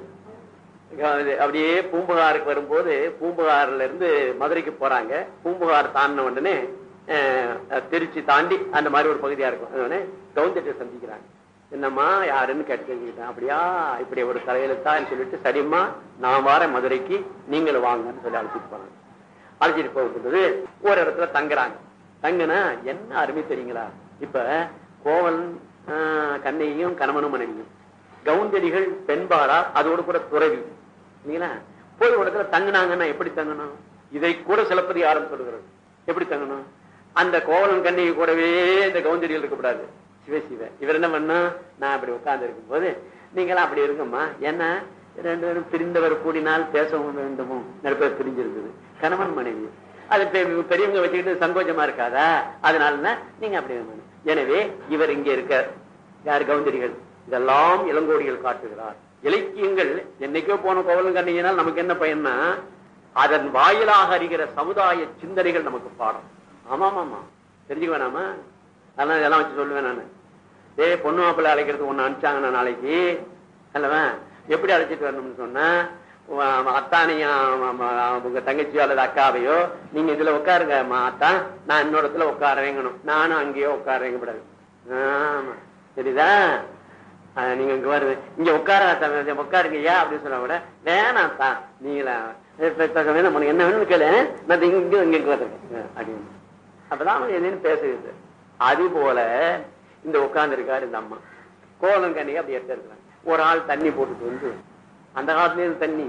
அது அப்படியே பூம்புகாருக்கு வரும்போது பூம்புகார்ல இருந்து மதுரைக்கு போறாங்க பூம்புகார் தாண்டின உடனே அஹ், திருச்சி தாண்டி அந்த மாதிரி ஒரு பகுதியா இருக்கும் உடனே கவுந்தட்டை சந்திக்கிறாங்க என்னம்மா யாருன்னு கேட்டு தெரிஞ்சுக்கிட்டேன் அப்படியா இப்படி ஒரு தலையெழுத்தான்னு சொல்லிட்டு சரிம்மா நான் வாரேன் மதுரைக்கு நீங்களும் வாங்கன்னு சொல்லி அழைச்சிட்டு போனாங்க அழைச்சிட்டு போகும்போது ஒரு இடத்துல தங்குறாங்க தங்குனா என்ன அருமை தெரியுங்களா இப்ப கோவல் ஆஹ், கண்ணையும் கணவனும் மனைவியும் கவுந்தடிகள் பெண்பாளா அதோடு கூட துறவி இல்லைங்களா போய் ஒரு இடத்துல தங்குனாங்கன்னா எப்படி தங்கணும் இதை கூட சிலப்பதி ஆரம்பம் சொல்லுகிறது எப்படி தங்கணும் அந்த கோவலன் கண்ணிகை கூடவே இந்த கவுந்தடிகள் இருக்கக்கூடாது சிவ சிவ இவர் என்ன பண்ணா நான் அப்படி உட்கார்ந்து இருக்கும் போது நீங்களாம் அப்படி இருக்கும்மா ஏன்னா ரெண்டு பேரும் பிரிந்தவர் கூடினால் பேசவும் வேண்டுமோ நிறைய பேர் பிரிஞ்சிருக்குது கணவன் மனைவி அது பெ- பெரியவங்க வச்சுக்கிட்டு சங்கோச்சமா இருக்காதா அதனால நீங்க அப்படி வேணும். எனவே இவர் இங்க இருக்கார் யார் கவுந்தடிகள் இதெல்லாம் இளங்கோடிகள் காட்டுகிறார் இலக்கியங்கள் என்னைக்கோ போன கோவலம் கண்ணியினால் நமக்கு என்ன பயன்னா அதன் வாயிலாக அறிகிற சமுதாய சிந்தனைகள் நமக்கு பாடம் ஆமாம் ஆமா தெரிஞ்சுக்க வேணாமா அதெல்லாம் இதெல்லாம் வச்சு சொல்லுவேன் நானு ஏய் பொண்ணு மாப்பிள்ளை அழைக்கிறதுக்கு ஒண்ணு அனுப்பிச்சாங்கன்னா நாளைக்கு அல்லவா எப்படி அழைச்சிட்டு வரணும்னு சொன்னா உ- அத்தானையும் ம- உங்க தங்கச்சியோ அல்லது அக்காவையோ நீங்க இதுல உட்காருங்க அம்மா அத்தா நான் இன்னொரு இடத்துல உட்காரேங்கணும் நானும் அங்கேயோ உட்காரேங்க கூடாது ஆமா சரிதா அஹ் நீங்க இங்க வருது இங்க உட்கார அத்தா, உட்காருங்க ஐயா அப்படின்னு சொன்னா கூட வேணாம் தான் நீங்களா இப்ப இப்ப வேணும் உனக்கு என்ன வேணும்னு கேளு நான் இங்க இங்க இங்க இங்க வந்துருக்கேன் அப்படின்னு அப்பதான் அவன் என்னன்னு பேசுகிறது அது போல இந்த உட்கார்ந்து இருக்காரு இந்த அம்மா கோலம் கண்ணிக்கு அப்படி எடுத்து இருக்கிறாங்க ஒரு ஆள் தண்ணி போட்டுட்டு வந்து அந்த காலத்துல இருந்து தண்ணி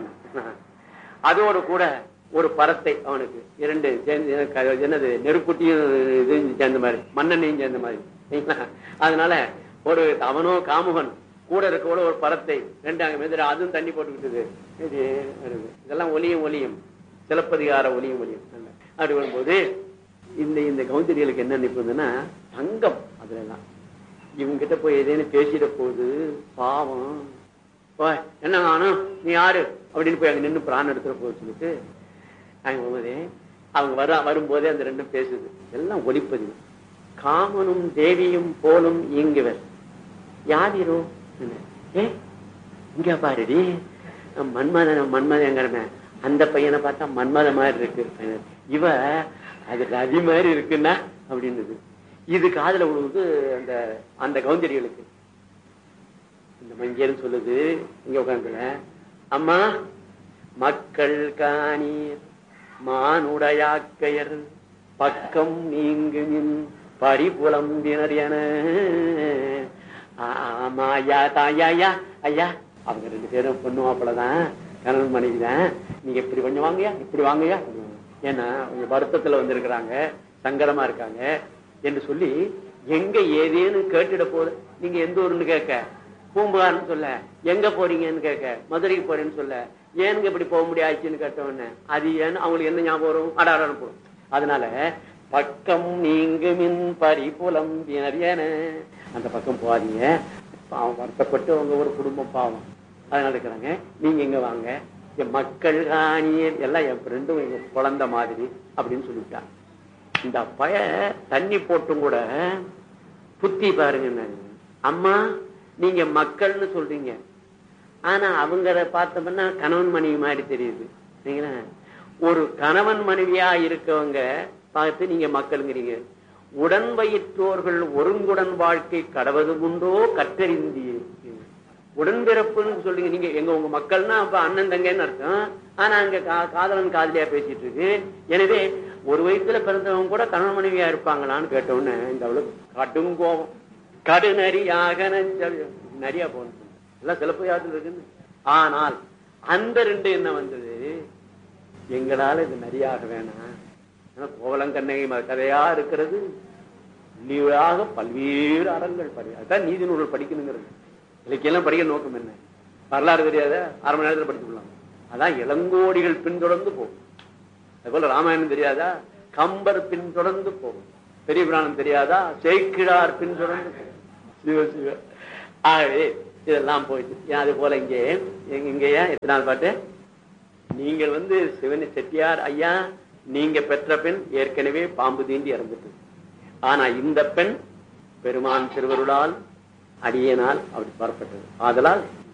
அதோடு கூட ஒரு பரத்தை அவனுக்கு இரண்டு சேர்ந்து எனக்கு என்னது நெருப்புட்டியும் இதுவும் சேர்ந்த மாதிரி மண்ணெண்ணையும் சேர்ந்த மாதிரி சரிங்களா? அதனால ஒரு அவனோ காமுகன் கூட இருக்கோட ஒரு பரத்தை ரெண்டு அங்க மேதிர அதுவும் தண்ணி போட்டுக்கிட்டது இது வருது. இதெல்லாம் ஒலியும் ஒலியும் சிலப்பதிகார ஒலியும் ஒலியும் நல்ல. அப்படி வரும்போது இந்த இந்த கவுந்தடிகளுக்கு என்ன நினைப்புதுன்னா தங்கம் அதுல எல்லாம் இவங்க கிட்ட போய் எதேன்னு பேசிட போகுது பாவம் ஓய், என்ன காணும் நீ யாரு அப்படின்னு போய் அங்க நின்னு பிராணம் எடுத்துட போகுது சொல்லிட்டு அங்க போகும்போதே அவங்க வர வரும்போதே அந்த ரெண்டும் பேசுது எல்லாம் ஒளிப்பதிவு காமனும் தேவியும் போலும் இயங்குவர் யாதிரோ ஏ இங்க பாருடி மன்மதன் மன்மதங்கிறமே அந்த பையனை பார்த்தா மன்மத மாதிரி இருக்கு இவ அது ரதி மாதிரி இருக்குன்னா அப்படின்னுது இது காதுல விழுவுது அந்த அந்த கவுந்தடிகளுக்கு இந்த மஞ்சள் சொல்லுது இங்க உட்காந்துல அம்மா மக்கள் காணீர் மானுடையாக்கையர் பக்கம் நீங்குமின் பரிபுலம்பினர் என ஆமா ஐயா தாயா ஐயா ஐயா அவங்க ரெண்டு பேரும் பொண்ணு மாப்பிளதான் கணவன் மனைவி தான் நீங்க இப்படி கொஞ்சம் வாங்கயா இப்படி வாங்கயா இப்படி வாங்க. ஏன்னா அவங்க வருத்தத்துல வந்திருக்கிறாங்க சங்கடமா இருக்காங்க என்று சொல்லி எங்க ஏதேன்னு கேட்டுட போகுது நீங்க எந்த ஊருன்னு கேட்க பூம்புகார்னு சொல்ல எங்க போறீங்கன்னு கேட்க மதுரைக்கு போறேன்னு சொல்ல ஏனுங்க இப்படி போக முடியாச்சுன்னு கேட்டவொடனே அது ஏன்னு அவங்களுக்கு என்ன ஞாபகம் வரும் அடாட போடும் அதனால பக்கம் நீங்குமின் பரிபுலம் என அந்த பக்கம் போகாதீங்க பாவம் வருத்தப்பட்டு அவங்க ஒரு குடும்பம் பாவம் அதனால இருக்கிறாங்க நீங்க இங்க வாங்க என் மக்கள் காணியர் எல்லாம் என் ஃப்ரெண்டும் எங்க குழந்தை மாதிரி அப்படின்னு சொல்லிவிட்டாங்க இந்த பய தண்ணி போட்டும் கூட புத்தி பாருங்க அம்மா நீங்க மக்கள்னு சொல்றீங்க ஆனா அவங்கள பார்த்தோம்னா கணவன் மனைவி மாதிரி தெரியுது சரிங்களா? ஒரு கணவன் மனைவியா இருக்கவங்க பார்த்து நீங்க மக்களுங்கிறீங்க உடன் வயிற்றோர்கள் ஒருங்குடன் வாழ்க்கை கடவது உண்டோ கற்றறிந்தியே உடன்பிறப்புன்னு சொல்றீங்க நீங்க எங்க உங்க மக்கள்னா அப்ப அண்ணன் தங்கன்னு அர்த்தம் ஆனா அங்க கா- காதலன் காதலியா பேசிட்டு இருக்கு எனவே ஒரு வயசுல பிறந்தவங்க கூட கணவன் மனைவியா இருப்பாங்களான்னு கேட்டவுடனே இந்த அவளுக்கு கடும் கோபம் கடுநரியாக நெஞ்ச- நரியா போகணும் எல்லாம் சிலப்பதிகாரத்தில் இருக்குன்னு ஆனால் அந்த ரெண்டு என்ன வந்தது எங்களால இது நரியாக வேணாம் ஆனா கோவலங்கண்ணகை ம- கதையா இருக்கிறது உள்ளியாக பல்வேறு அறங்கள் படி அதான் நீதி நூல்கள் படிக்கணுங்கிறது இலக்கியம் படிக்க நோக்கம் என்ன வரலாறு தெரியாத அரை மணி நேரத்துல படிச்சுக்கலாம் அதான் இளங்கோடிகள் பின்தொடர்ந்து போகும் அதுபோல ராமாயணம் தெரியாதா கம்பர் பின்தொடர்ந்து போகும் பெரிய புராணம் தெரியாதா சேக்கிழார் பின்தொடர்ந்து போகும் சிவ சிவ ஆகவே இதெல்லாம் போயிட்டு ஏன் அது போல இங்கே இங்க- இங்கேயா எத்தனை நாள் பாட்டு நீங்கள் வந்து சிவனி செட்டியார் ஐயா நீங்க பெற்ற பெண் ஏற்கனவே பாம்பு தீண்டி இறந்துட்டு ஆனா இந்த பெண் பெருமான் திருவருளால் அடியனால் அப்படி புறப்பட்டது ஆதலால்